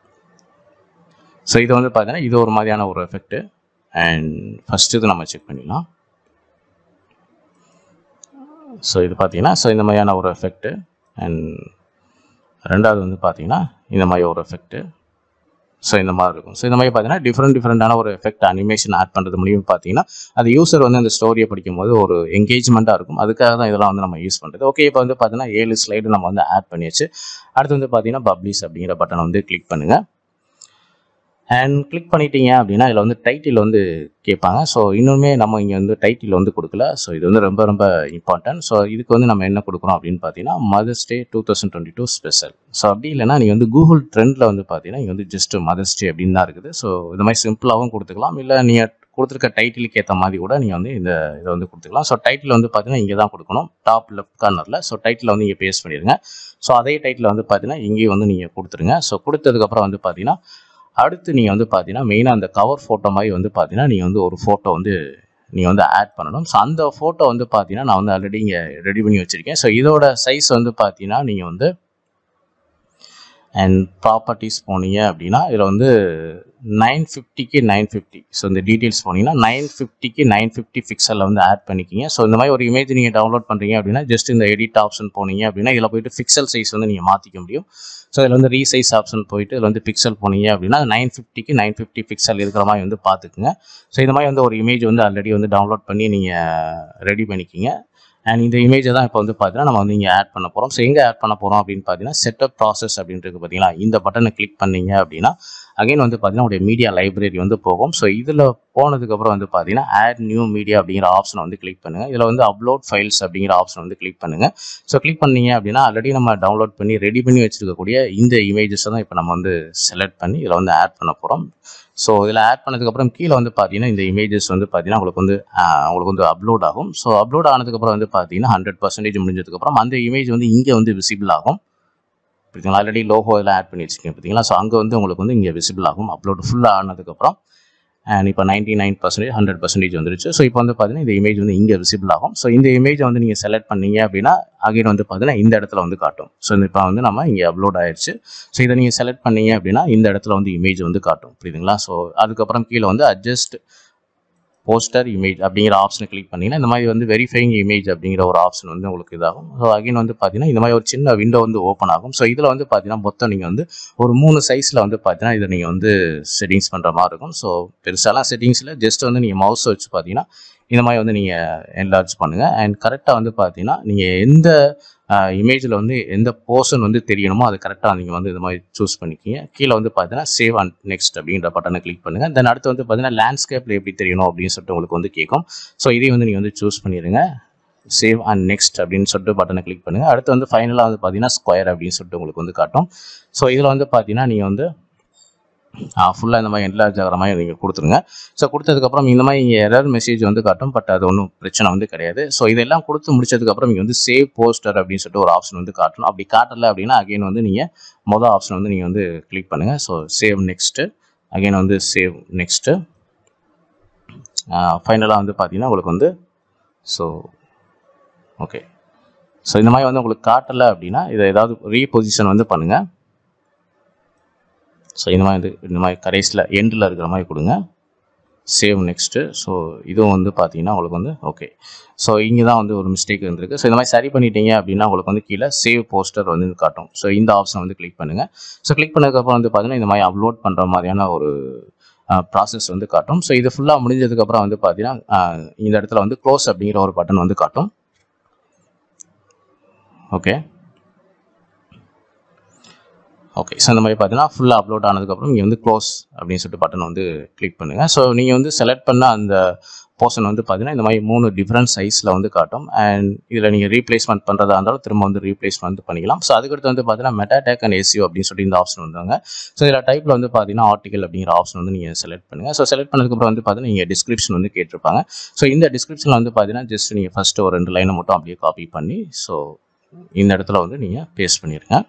ஸோ இது வந்து பார்த்தீங்கன்னா இது ஒரு மாதிரியான ஒரு எஃபெக்ட் அண்ட் ஃபஸ்ட் இது நம்ம செக் பண்ணிடலாம் ஸோ இது பார்த்தீங்கன்னா ஸோ இந்த மாதிரியான ஒரு எஃபெக்ட் அண்ட் ரெண்டாவது வந்து பார்த்தீங்கன்னா இந்த மாதிரி ஒரு எஃபெக்ட் ஸோ இந்த மாதிரி இருக்கும் ஸோ இந்த மாதிரி பார்த்தீங்கன்னா டிஃப்ரெண்ட் டிஃப்ரெண்டான ஒரு எஃபெக்ட் அனிமேஷன் ஆட் பண்ணுறது மூலியம் பார்த்தீங்கன்னா அது யூசர் வந்து அந்த ஸ்டோரியை படிக்கும்போது ஒரு என்கேஜ்மெண்ட்டாக இருக்கும் அதுக்காக தான் இதெல்லாம் வந்து நம்ம யூஸ் பண்ணுறது ஓகே இப்போ வந்து பார்த்தீங்கன்னா ஏழு ஸ்லைடு நம்ம வந்து ஆட் பண்ணியாச்சு அடுத்து வந்து பார்த்தீங்கன்னா பப்ளிஷ் அப்படிங்கிற பட்டனை வந்து கிளிக் பண்ணுங்கள் அண்ட் கிளிக் பண்ணிட்டீங்க அப்படின்னா இதில் வந்து டைட்டில் வந்து கேட்பாங்க ஸோ இன்னுமே நம்ம இங்கே வந்து டைட்டில் வந்து கொடுக்கல ஸோ இது வந்து ரொம்ப ரொம்ப இம்பார்ட்டன்ட் ஸோ இதுக்கு வந்து நம்ம என்ன கொடுக்குறோம் அப்படின்னு பார்த்தீங்கன்னா Mother's Day two thousand twenty two special so அப்படி இல்லைனா நீங்கள் வந்து கூகுள் ட்ரெண்டில் வந்து பார்த்தீங்கன்னா இங்கே வந்து ஜஸ்ட் மதர்ஸ் டே அப்படின்னு தான் இருக்குது ஸோ இந்த மாதிரி சிம்பிளாகவும் கொடுத்துக்கலாம் இல்லை நீங்கள் கொடுத்துருக்க டைட்டிலுக்கு ஏற்ற மாதிரி கூட நீங்கள் வந்து இந்த இதை வந்து கொடுத்துக்கலாம் ஸோ டைட்டில் வந்து பார்த்தீங்கன்னா இங்கே தான் கொடுக்கணும் டாப் லெஃப்ட் கார்னரில் ஸோ டைட்டில் வந்து இங்கே பேஸ்ட் பண்ணிடுங்க ஸோ அதே டைட்டில் வந்து பார்த்தீங்கன்னா இங்கேயும் வந்து நீங்கள் கொடுத்துருங்க ஸோ கொடுத்ததுக்கப்புறம் வந்து பார்த்தீங்கன்னா அடுத்து நீங்கள் வந்து பார்த்தீங்கன்னா மெயினாக அந்த கவர் ஃபோட்டோ மாதிரி வந்து பார்த்தீங்கன்னா நீங்கள் வந்து ஒரு ஃபோட்டோ வந்து நீங்கள் வந்து ஆட் பண்ணணும் ஸோ அந்த ஃபோட்டோ வந்து பார்த்தீங்கன்னா நான் வந்து ஆல்ரெடி இங்கே ரெடி பண்ணி வச்சுருக்கேன் ஸோ இதோட சைஸ் வந்து பார்த்தீங்கன்னா நீங்கள் வந்து அண்ட் ப்ராப்பர்ட்டிஸ் போனீங்க அப்படின்னா இதில் வந்து நைன் ஃபிஃப்டிக்கு நைன் ஃபிஃப்டி ஸோ இந்த டீட்டெயில்ஸ் போனீங்கன்னா நைன் ஃபிஃப்டிக்கு நைன் ஃபிஃப்டி பிக்சலில் வந்து ஆட் பண்ணிக்கிங்க ஸோ இந்த மாதிரி ஒரு இமேஜ் நீங்கள் டவுன்லோட் பண்ணுறீங்க அப்படின்னா ஜஸ்ட் இந்த எடிட் ஆப்ஷன் போனீங்க அப்படின்னா இதில் போயிட்டு பிக்சல் சைஸ் வந்து நீங்கள் மாற்றிக்க முடியும் ஸோ இதில் வந்து ரீசைஸ் ஆப்ஷன் போயிட்டு இதில் வந்து பிக்சல் போனீங்க அப்படின்னா நைன் ஃபிஃப்டிக்கு நைன் ஃபிஃப்டி பிக்சல் இருக்கிற மாதிரி வந்து பார்த்துக்குங்க ஸோ இந்த மாதிரி வந்து ஒரு இமேஜ் வந்து ஆல்ரெடி வந்து டவுன்லோட் பண்ணி நீங்கள் ரெடி பண்ணிக்கிங்க அண்ட் இந்த இமேஜை தான் இப்போ வந்து பார்த்தீங்கன்னா நம்ம வந்து இங்கே ஆட் பண்ண போகிறோம் ஸோ எங்கே ஆட் பண்ண போகிறோம் அப்படின்னு பார்த்தீங்கன்னா செட்டப் ப்ராசஸ் அப்படின்றது பார்த்தீங்களா இந்த பட்டனை கிளிக் பண்ணீங்க அப்படின்னா அகைன் வந்து பார்த்தீங்கன்னா உடைய மீடியா லைப்ரரி வந்து போகும் ஸோ இதில் போனதுக்கப்புறம் வந்து பார்த்தீங்கன்னா ஆட் நியூ மீடியா அப்படிங்கிற ஆப்ஷனை வந்து கிளிக் பண்ணுங்கள் இதில் வந்து அப்லோட் ஃபைல்ஸ் அப்படிங்கிற ஆப்ஷன் வந்து கிளிக் பண்ணுங்கள் ஸோ கிளிக் பண்ணீங்க அப்படின்னா ஆல்ரெடி நம்ம டவுன்லோட் பண்ணி ரெடி பண்ணி வச்சிருக்கக்கூடிய இந்த இமேஜஸை தான் இப்போ நம்ம வந்து செலக்ட் பண்ணி இதில் வந்து ஆட் பண்ண போகிறோம் ஸோ இதில் ஆட் பண்ணதுக்கப்புறம் கீழே வந்து பார்த்தீங்கன்னா இந்த இமேஜஸ் வந்து பார்த்தீங்கன்னா உங்களுக்கு வந்து ஆஹ், உங்களுக்கு வந்து அப்லோட் ஆகும் ஸோ அப்லோட் ஆனதுக்கப்புறம் வந்து பார்த்தீங்கன்னா ஹண்ட்ரட் பர்சன்டேஜ் முடிஞ்சதுக்கப்புறம் அந்த இமேஜ் வந்து இங்கே வந்து விசிபிள் ஆகும் பார்த்தீங்களா ஆல்ரெடி லோகோ எல்லாம் ஆட் பண்ணி வச்சிருக்கேன் பார்த்தீங்களா ஸோ அங்கே வந்து உங்களுக்கு வந்து இங்கே விசிபிள் ஆகும் அப்லோட் ஃபுல்லாக ஆனதுக்கப்புறம் அண்ட் இப்போ ninety nine percentage hundred percentage வந்துருச்சு ஸோ இப்போ வந்து பார்த்தீங்கன்னா இந்த இமேஜ் வந்து இங்கே விசிபிள் ஆகும் ஸோ இந்த இமேஜை வந்து நீங்கள் செலக்ட் பண்ணீங்க அப்படின்னா அகைன் வந்து பார்த்தீங்கன்னா இந்த இடத்துல வந்து காட்டும் ஸோ இப்போ வந்து நம்ம இங்கே அப்லோட் ஆயிடுச்சு ஸோ இதை நீங்கள் செலக்ட் பண்ணீங்க அப்படின்னா இந்த இடத்துல வந்து இமேஜ் வந்து காட்டும் புரியுதுங்களா ஸோ அதுக்கப்புறம் கீழே வந்து அட்ஜஸ்ட் போஸ்டர் இமேஜ் அப்படிங்கிற ஆப்ஷனை கிளிக் பண்ணீங்கன்னா இந்த மாதிரி வந்து வெரிஃபைங் இமேஜ் அப்படிங்கிற ஒரு ஆப்ஷன் வந்து உங்களுக்கு இதாகும் ஸோ அகைன் வந்து பார்த்தீங்கன்னா இந்த மாதிரி ஒரு சின்ன விண்டோ வந்து ஓப்பன் ஆகும் ஸோ இதில் வந்து பார்த்தீங்கன்னா மொத்தம் நீங்கள் வந்து ஒரு மூணு சைஸில் வந்து பார்த்தீங்கன்னா இதை நீங்கள் வந்து செட்டிங்ஸ் பண்ணுற மாதிரி இருக்கும் ஸோ பெருசாலாம் செட்டிங்ஸில் ஜஸ்ட் வந்து நீங்கள் மவுஸ் வச்சு பார்த்தீங்கன்னா இந்த மாதிரி வந்து நீங்கள் என்லார்ஜ் பண்ணுங்கள் அண்ட் கரெக்டாக வந்து பார்த்தீங்கன்னா நீங்கள் எந்த இமேஜில் வந்து எந்த போர்ஷன் வந்து தெரியணுமோ அது கரெக்டாக நீங்கள் வந்து இந்த மாதிரி சூஸ் பண்ணிக்கிங்க கீழே வந்து பார்த்தீங்கன்னா சேவ் அண்ட் நெக்ஸ்ட் அப்படின்ற பட்டனை கிளிக் பண்ணுங்கள் தென் அடுத்து வந்து பார்த்தீங்கன்னா லேண்ட்ஸ்கேப்பில் எப்படி தெரியணும் அப்படின்னு சொல்லிட்டு உங்களுக்கு வந்து கேட்கும் ஸோ இதையும் வந்து நீங்கள் வந்து சூஸ் பண்ணிடுங்க சேவ் அண்ட் நெக்ஸ்ட் அப்படின்னு சொல்லிட்டு பட்டனை கிளிக் பண்ணுங்கள் அடுத்து வந்து ஃபைனலாக வந்து பார்த்தீங்கன்னா ஸ்கொயர் அப்படின்னு சொல்லிட்டு உங்களுக்கு வந்து காட்டும் ஸோ இதில் வந்து பார்த்தீங்கன்னா நீங்கள் வந்து ஃபுல்லாக இந்த மாதிரி என்லார்ஜ் ஆகிற மாதிரி நீங்கள் கொடுத்துருங்க ஸோ கொடுத்ததுக்கப்புறம் இந்த மாதிரி இங்கே எரர் மெசேஜ் வந்து காட்டும் பட் அது ஒன்றும் பிரச்சனை வந்து கிடையாது ஸோ இதெல்லாம் கொடுத்து முடிச்சதுக்கப்புறம் இங்கே வந்து சேவ் போஸ்டர் அப்படின்னு சொல்லிட்டு ஒரு ஆப்ஷன் வந்து காட்டணும் அப்படி காட்டலை அப்படின்னா அகைன் வந்து நீங்கள் மொதல் ஆப்ஷன் வந்து நீங்கள் வந்து கிளிக் பண்ணுங்கள் ஸோ சேவ் நெக்ஸ்ட்டு அகைன் வந்து சேவ் நெக்ஸ்ட்டு ஃபைனலாக வந்து பார்த்தீங்கன்னா உங்களுக்கு வந்து ஸோ ஓகே ஸோ இந்த மாதிரி வந்து உங்களுக்கு காட்டலை அப்படின்னா இதை ஏதாவது ரீபொசிஷன் வந்து பண்ணுங்கள் ஸோ இந்த மாதிரி வந்து இந்த மாதிரி கடைசியில் எண்டில் இருக்கிற மாதிரி கொடுங்க சேவ் நெக்ஸ்ட்டு ஸோ இதுவும் வந்து பார்த்தீங்கன்னா உங்களுக்கு வந்து ஓகே ஸோ இங்கே தான் வந்து ஒரு மிஸ்டேக் இருந்திருக்கு ஸோ இந்த மாதிரி சரி பண்ணிட்டீங்க அப்படின்னா உங்களுக்கு வந்து கீழே சேவ் போஸ்டர் வந்து காட்டும் ஸோ இந்த ஆப்ஷன் வந்து கிளிக் பண்ணுங்கள் ஸோ கிளிக் பண்ணதுக்கப்புறம் வந்து பார்த்தீங்கன்னா இந்த மாதிரி அப்லோட் பண்ணுற மாதிரியான ஒரு ப்ராசஸ் வந்து காட்டும் ஸோ இது ஃபுல்லாக முடிஞ்சதுக்கப்புறம் வந்து பார்த்தீங்கன்னா ஆஹ், இந்த இடத்துல வந்து க்ளோஸ் அப்படிங்கிற ஒரு பட்டன் வந்து காட்டும் ஓகே ஓகே ஸோ இந்த மாதிரி பார்த்தீங்கன்னா ஃபுல்லாக அப்லோட் ஆனதுக்கப்புறம் இங்கே வந்து க்ளோஸ் அப்படின்னு சொல்லிட்டு பட்டன் வந்து கிளிக் பண்ணுங்கள் ஸோ நீங்கள் வந்து செலக்ட் பண்ண அந்த போர்ஷன் வந்து பார்த்தீங்கன்னா இந்த மாதிரி மூணு டிஃப்ரெண்ட் சைஸில் வந்து காட்டும் அண்ட் இதில் நீங்கள் ரீப்ளேஸ்மெண்ட் பண்ணுறதா இருந்தாலும் திரும்ப வந்து ரீப்ளேஸ்மெண்ட் வந்து பண்ணிக்கலாம் ஸோ அதுக்கடுத்து வந்து பார்த்தீங்கன்னா மெட்டாடேக் அண்ட் எஸ்யூ அப்படின்னு சொல்லிட்டு இந்த ஆப்ஷன் வந்தாங்க ஸோ இதில் டைப்பில் வந்து பார்த்தீங்கன்னா ஆர்டிகல் அப்படிங்கிற ஆப்ஷன் வந்து நீங்கள் செலக்ட் பண்ணுங்கள் ஸோ செலக்ட் பண்ணதுக்கப்புறம் வந்து பார்த்தீங்கன்னா நீங்கள் டிஸ்கிரிப்ஷன் வந்து கேட்டிருப்பாங்க ஸோ இந்த டிஸ்கிரிப்ஷனில் வந்து பார்த்தீங்கன்னா ஜஸ்ட் நீங்கள் ஃபஸ்ட்டு ஒரு ரெண்டு லைனை மட்டும் அப்படியே காப்பி பண்ணி ஸோ இந்த இடத்துல வந்து நீங்கள் பேஸ்ட் பண்ணிடுங்க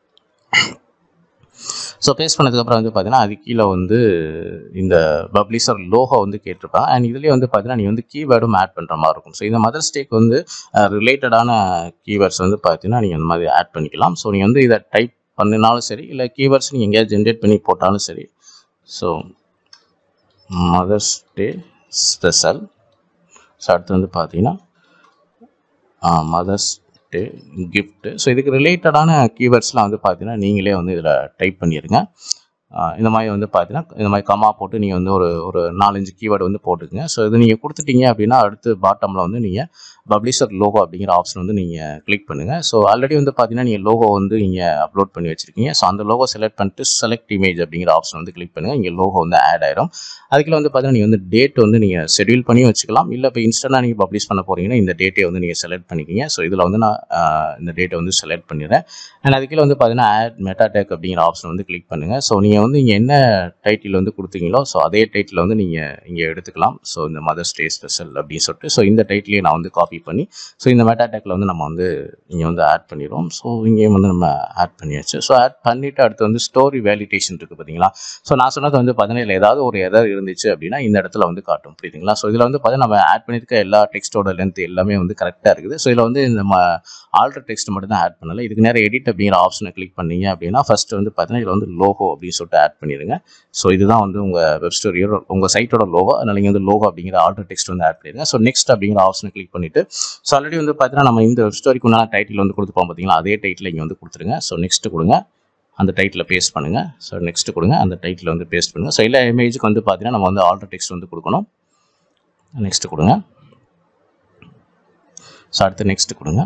ஸோ பேஸ்ட் பண்ணதுக்கப்புறம் வந்து பார்த்தீங்கன்னா அது கீழே வந்து இந்த பப்ளிஷர் லோகோ வந்து கேட்டிருப்பாங்க அண்ட் இதுலேயே வந்து பார்த்தீங்கன்னா நீ வந்து கீவேர்டும் ஆட் பண்ணுற மாதிரி இருக்கும் ஸோ இந்த மதர்ஸ் டேக்கு வந்து ரிலேட்டடான கீவேர்ட்ஸ் வந்து பார்த்தீங்கன்னா நீங்கள் அந்த மாதிரி ஆட் பண்ணிக்கலாம் ஸோ நீங்கள் வந்து இதை டைப் பண்ணினாலும் சரி இல்லை கீவேர்ட்ஸ் நீங்கள் எங்கேயாவது ஜென்ரேட் பண்ணி போட்டாலும் சரி so Mother's Day special so அடுத்து வந்து பார்த்தீங்கன்னா மதர்ஸ் டே கிஃப்ட்டு ஸோ இதுக்கு ரிலேட்டடான கீவேர்ட்ஸ்லாம் வந்து பார்த்தீங்கன்னா நீங்களே வந்து இதில் டைப் பண்ணிடுங்க ஆஹ் இந்த மாதிரி வந்து பார்த்தீங்கன்னா இந்த மாதிரி கமா போட்டு நீங்கள் வந்து ஒரு ஒரு நாலஞ்சு கீவேர்டு வந்து போட்டுக்குங்க ஸோ இது நீங்கள் கொடுத்துட்டீங்க அப்படின்னா அடுத்து பாட்டமில் வந்து நீங்கள் பப்ளிஷர் லோகோ அப்படிங்கிற ஆப்ஷன் வந்து நீங்கள் கிளிக் பண்ணுங்கள் ஸோ ஆல்ரெடி வந்து பார்த்தீங்கன்னா நீங்கள் லோகோ வந்து இங்கே அப்லோட் பண்ணி வச்சிருக்கீங்க ஸோ அந்த லோகோ செலக்ட் பண்ணிட்டு செலக்ட் இமேஜ் அப்படிங்கிற ஆப்ஷன் வந்து கிளிக் பண்ணுங்கள் இங்கே லோகோ வந்து ஆட் ஆயிரும் அதுக்குள்ள வந்து பார்த்தீங்கன்னா நீங்கள் வந்து டேட் வந்து நீங்கள் ஷெட்யூல் பண்ணி வச்சுக்கலாம் இல்லை இப்போ இன்ஸ்டன்டாக நீங்கள் பப்ளிஷ் பண்ண போகிறீங்கன்னா இந்த டேட்டை வந்து நீங்கள் செலக்ட் பண்ணிக்கிங்க ஸோ இதில் வந்து நான் ஆஹ் இந்த டேட்டை வந்து செலக்ட் பண்ணிடுறேன் அண்ட் அதுக்குள்ள வந்து பார்த்தீங்கன்னா ஆட் மெட்டாடேக் அப்படிங்கிற ஆப்ஷன் வந்து கிளிக் பண்ணுங்கள் ஸோ நீங்கள் வந்து இங்கே என்ன டைட்டில் வந்து கொடுத்தீங்களோ ஸோ அதே டைட்டில் வந்து நீங்கள் இங்கே எடுத்துக்கலாம் ஸோ இந்த மதர்ஸ் டே ஸ்பெஷல் அப்படின்னு சொல்லிட்டு ஸோ இந்த டைட்டிலே நான் வந்து காப்பி பண்ணி ஸோ இந்த மெட்டாடேக்கில் வந்து நம்ம வந்து இங்கே வந்து ஆட் பண்ணிடுவோம் ஸோ இங்கேயும் வந்து நம்ம ஆட் பண்ணியாச்சு ஸோ ஆட் பண்ணிவிட்டு அடுத்து வந்து ஸ்டோரி வேலிடேஷன் இருக்குது பார்த்தீங்களா ஸோ நான் சொன்னது வந்து பார்த்தீங்கன்னா இதில் ஏதாவது ஒரு எரர் இருந்துச்சு அப்படின்னா இந்த இடத்துல வந்து காட்டும் புரியுதுங்களா ஸோ இதில் வந்து பார்த்தீங்கன்னா நம்ம ஆட் பண்ணியிருக்க எல்லா டெக்ஸ்ட்டோட லென்த் எல்லாமே வந்து கரெக்டாக இருக்குது ஸோ இதில் வந்து இந்த ஆல்டர் டெக்ஸ்ட் மட்டும் தான் ஆட் பண்ணல இதுக்கு நேரம் எடிட் அப்படிங்கிற ஆப்ஷனை கிளிக் பண்ணீங்க அப்படின்னா ஃபர்ஸ்ட் வந்து பார்த்தீங்கன்னா இதில் வந்து லோகோ அப்படின்னு சொல்லிட்டு ஆட் பண்ணிடுங்க ஸோ இதுதான் வந்து உங்கள் வெப் ஸ்டோரியோட உங்கள் சைட்டோட லோகோ அதனால நீங்கள் வந்து லோகோ அப்படிங்கிற ஆல்டர் டெக்ஸ்ட் வந்து ஆட் பண்ணிடுங்க ஸோ நெக்ஸ்ட் அப்படிங்கிற ஆப்ஷனை கிளிக் பண்ணிட்டு ஸோ ஆல்ரெடி வந்து பார்த்தீங்கன்னா நம்ம இந்த வெப் ஸ்டோரிக்கு உண்டான டைட்டில் வந்து கொடுத்துப்போம் பார்த்தீங்களா அதே டைட்டில் இங்கே வந்து கொடுத்துருங்க ஸோ நெக்ஸ்ட் கொடுங்க அந்த டைட்டில் பேஸ்ட் பண்ணுங்கள் ஸோ நெக்ஸ்ட் கொடுங்க அந்த டைட்டில் வந்து பேஸ்ட் பண்ணுங்கள் ஸோ எல்லா இமேஜுக்கு வந்து பார்த்தீங்கன்னா நம்ம வந்து ஆல்டர் டெக்ஸ்ட் வந்து கொடுக்கணும் நெக்ஸ்ட் கொடுங்க ஸோ அடுத்து நெக்ஸ்ட் கொடுங்க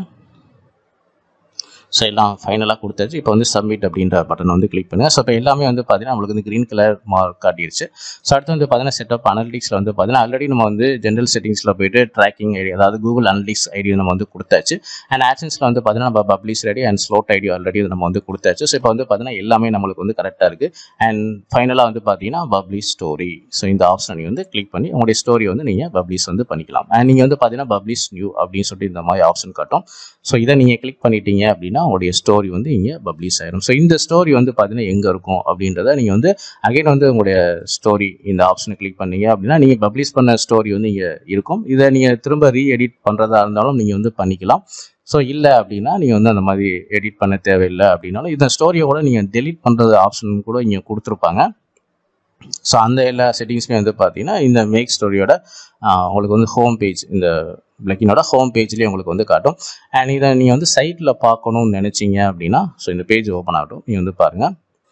ஸோ எல்லாம் ஃபைனலாக கொடுத்தாச்சு இப்போ வந்து சப்மிட் அப்படின்ற பட்டன் வந்து கிளிக் பண்ணுங்கள் ஸோ இப்போ எல்லாமே வந்து பார்த்தீங்கன்னா நம்மளுக்கு வந்து க்ரீன் கலர் மார்க் காட்டிடுச்சு ஸோ அடுத்து வந்து பார்த்தீங்கன்னா செட்டப் அனலிட்டிக்ஸில் வந்து பார்த்தீங்கன்னா ஆல்ரெடி நம்ம வந்து ஜென்ரல் செட்டிங்ஸில் போயிட்டு ட்ராக்கிங் ஐடி அதாவது கூகுள் அனலிட்டிக்ஸ் ஐடி நம்ம வந்து கொடுத்தாச்சு அண்ட் ஆக்ஷன்ஸில் வந்து பார்த்தீங்கன்னா நம்ம publish ID and slot ID already நம்ம வந்து கொடுத்தாச்சு ஸோ இப்போ வந்து பார்த்தீங்கன்னா எல்லாமே நம்மளுக்கு வந்து கரெக்டாக இருக்குது அண்ட் ஃபைனலாக வந்து பார்த்தீங்கன்னா பப்ளிஷ் ஸ்டோரி ஸோ இந்த ஆப்ஷனை நீங்கள் வந்து கிளிக் பண்ணி உங்களுடைய ஸ்டோரி வந்து நீங்கள் பப்ளிஷ் வந்து பண்ணிக்கலாம் அண்ட் நீங்கள் வந்து பார்த்தீங்கன்னா பப்ளிஷ் நியூ அப்படின்னு சொல்லிட்டு இந்த மாதிரி ஆப்ஷன் காட்டும் ஸோ இதை நீங்கள் கிளிக் பண்ணிட்டீங்க அப்படின்னா உங்களுடைய ஸ்டோரி வந்து இங்கே பப்ளிஷ் ஆயிரும் ஸோ இந்த ஸ்டோரி வந்து பார்த்தீங்கன்னா எங்கே இருக்கும் அப்படின்றத நீங்கள் வந்து அகைன் வந்து உங்களுடைய ஸ்டோரி இந்த ஆப்ஷனை கிளிக் பண்ணீங்க அப்படின்னா நீங்கள் பப்ளிஷ் பண்ண ஸ்டோரி வந்து இங்கே இருக்கும் இதை நீங்கள் திரும்ப ரீ எடிட் பண்ணுறதா இருந்தாலும் நீங்கள் வந்து பண்ணிக்கலாம் ஸோ இல்லை அப்படின்னா நீங்கள் வந்து அந்த மாதிரி எடிட் பண்ண தேவையில்லை அப்படின்னாலும் இந்த ஸ்டோரியை கூட நீங்கள் டெலீட் பண்ணுறது ஆப்ஷன் கூட இங்கே கொடுத்துருப்பாங்க ஸோ அந்த எல்லா செட்டிங்ஸுமே வந்து பார்த்தீங்கன்னா இந்த மேக் ஸ்டோரியோட உங்களுக்கு வந்து ஹோம் பேஜ் இந்த பிளக்கினோட ஹோம் பேஜ்லேயே உங்களுக்கு வந்து காட்டும் அண்ட் இதை நீங்கள் வந்து சைட்டில் பார்க்கணும்னு நினச்சிங்க அப்படின்னா ஸோ இந்த பேஜ் ஓப்பன் ஆகட்டும் நீங்கள் வந்து பாருங்கள்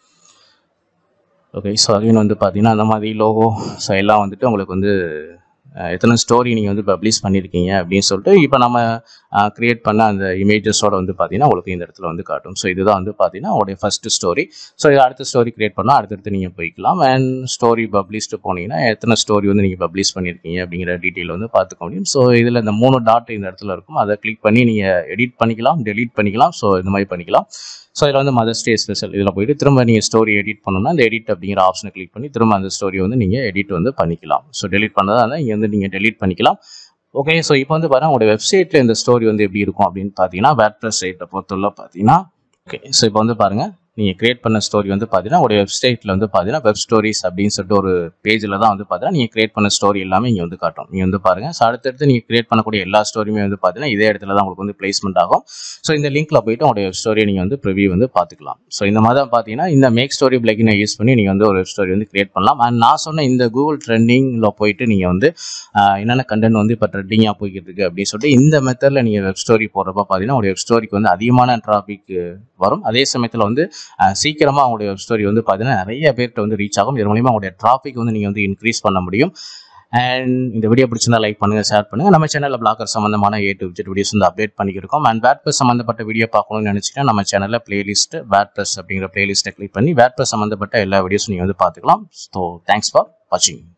ஓகே ஸோ அகைன் வந்து பார்த்தீங்கன்னா அந்த மாதிரி லோகோ ஸோ எல்லாம் வந்துட்டு உங்களுக்கு வந்து அஹ், எத்தனை ஸ்டோரி நீங்கள் வந்து பப்ளிஷ் பண்ணியிருக்கீங்க அப்படின்னு சொல்லிட்டு இப்போ நம்ம க்ரியேட் பண்ண அந்த இமேஜஸோட வந்து பார்த்தீங்கன்னா உங்களுக்கு இந்த இடத்துல வந்து காட்டும் ஸோ இதுதான் வந்து பார்த்தீங்கன்னா உங்களுடைய ஃபர்ஸ்ட் ஸ்டோரி ஸோ இது அடுத்த ஸ்டோரி கிரியேட் பண்ணால் அடுத்தடுத்து நீங்கள் போய்க்கலாம் அண்ட் ஸ்டோரி பப்ளிஷ்டு போனீங்கன்னா எத்தனை ஸ்டோரி வந்து நீங்கள் பப்ளிஷ் பண்ணியிருக்கீங்க அப்படிங்கிற டீட்டெயில் வந்து பார்த்துக்க முடியும் ஸோ இதில் இந்த மூணு டாட் இந்த இடத்துல இருக்கும் அதை கிளிக் பண்ணி நீங்கள் எடிட் பண்ணிக்கலாம் டெலீட் பண்ணிக்கலாம் ஸோ இந்த மாதிரி பண்ணிக்கலாம் ஸோ இதில் வந்து மதர்ஸ் டே ஸ்பெஷல் இதில் போயிட்டு திரும்ப நீங்கள் ஸ்டோரி எடிட் பண்ணணும்னா இந்த எடிட் அப்படிங்கிற ஆப்ஷனை கிளிக் பண்ணி திரும்ப அந்த ஸ்டோரி வந்து நீங்கள் எடிட் வந்து பண்ணிக்கலாம் ஸோ டெலீட் பண்ணதா இருந்தால் இங்கே வந்து நீங்கள் டெலீட் பண்ணிக்கலாம் ஓகே ஸோ இப்போ வந்து பாருங்கள் உங்களோட வெப்சைட்டில் இந்த ஸ்டோரி வந்து எப்படி இருக்கும் அப்படின்னு பார்த்தீங்கன்னா வேட்ப்ரெஸ் சைட்டை பொறுத்துள்ள பார்த்தீங்கன்னா ஓகே ஸோ இப்போ வந்து பாருங்கள் நீங்கள் கிரியேட் பண்ண ஸ்டோரி வந்து பார்த்தீங்கன்னா உடைய வெப்சைட்டில் வந்து பார்த்தீங்கன்னா வெப் ஸ்டோரிஸ் அப்படின்னு சொல்லிட்டு ஒரு பேஜில் தான் வந்து பார்த்தீங்கன்னா நீங்கள் கிரியேட் பண்ண ஸ்டோரி எல்லாமே இங்கே வந்து காட்டும் நீங்கள் வந்து பாருங்கள் ஸோ அடுத்தடுத்து நீங்கள் கிரியேட் பண்ணக்கூடிய எல்லா ஸ்டோரியுமே வந்து பார்த்தீங்கன்னா இதே இடத்துல தான் உங்களுக்கு வந்து பிளேஸ்மெண்ட் ஆகும் ஸோ இந்த லிங்க்ல போயிட்டு உங்களுடைய வெப் ஸ்டோரியை நீங்கள் வந்து ப்ரிவியூ வந்து பார்த்துக்கலாம் ஸோ இந்த மாதிரி தான் பார்த்தீங்கன்னா இந்த மேக் ஸ்டோரி பிளக்கினை யூஸ் பண்ணி நீங்கள் வந்து ஒரு வெப் ஸ்டோரி வந்து கிரியேட் பண்ணலாம் அண்ட் நான் சொன்ன இந்த கூகுள் ட்ரெண்டிங்கில் போயிட்டு நீங்கள் வந்து ஆஹ், என்னென்ன கண்டென்ட் வந்து இப்போ ட்ரெண்டிங்காக போய்கிட்டு இருக்கு அப்படின்னு சொல்லிட்டு இந்த மெத்தடில் நீங்கள் வெப் ஸ்டோரி போடுறப்ப பார்த்தீங்கன்னா உங்களுடைய வெப் ஸ்டோரிக்கு வந்து அதிகமான டிராபிக் வரும் அதே சமயத்தில் வந்து ஆஹ், சீக்கிரமா உங்களுடைய வெப் ஸ்டோரி வந்து பார்த்தீங்கன்னா நிறைய பேர்கிட்ட வந்து ரீச் ஆகும் இது மூலியமா உங்களுடைய டிராபிக் வந்து நீங்கள் வந்து இன்க்ரீஸ் பண்ண முடியும் அண்ட் இந்த வீடியோ பிடிச்சிருந்தா லைக் பண்ணுங்க ஷேர் பண்ணுங்க நம்ம சேனலில் பிளாக்கர் சம்பந்தமான ஏ டு விஜெட் வீடியோஸ் வந்து அப்டேட் பண்ணியிருக்கோம் அண்ட் வேட்பிரஸ் சம்பந்தப்பட்ட வீடியோ பார்க்கணும்னு நினைச்சீங்கன்னா நம்ம சேனலில் பிளேலிஸ்ட் வேட்பிரஸ் அப்படிங்கிற பிளேலிஸ்ட்டை கிளிக் பண்ணி வேட்பிரஸ் சம்பந்தப்பட்ட எல்லா வீடியோஸும் நீங்கள் வந்து பார்த்துக்கலாம் ஸோ தேங்க்ஸ் ஃபார் வாட்சிங்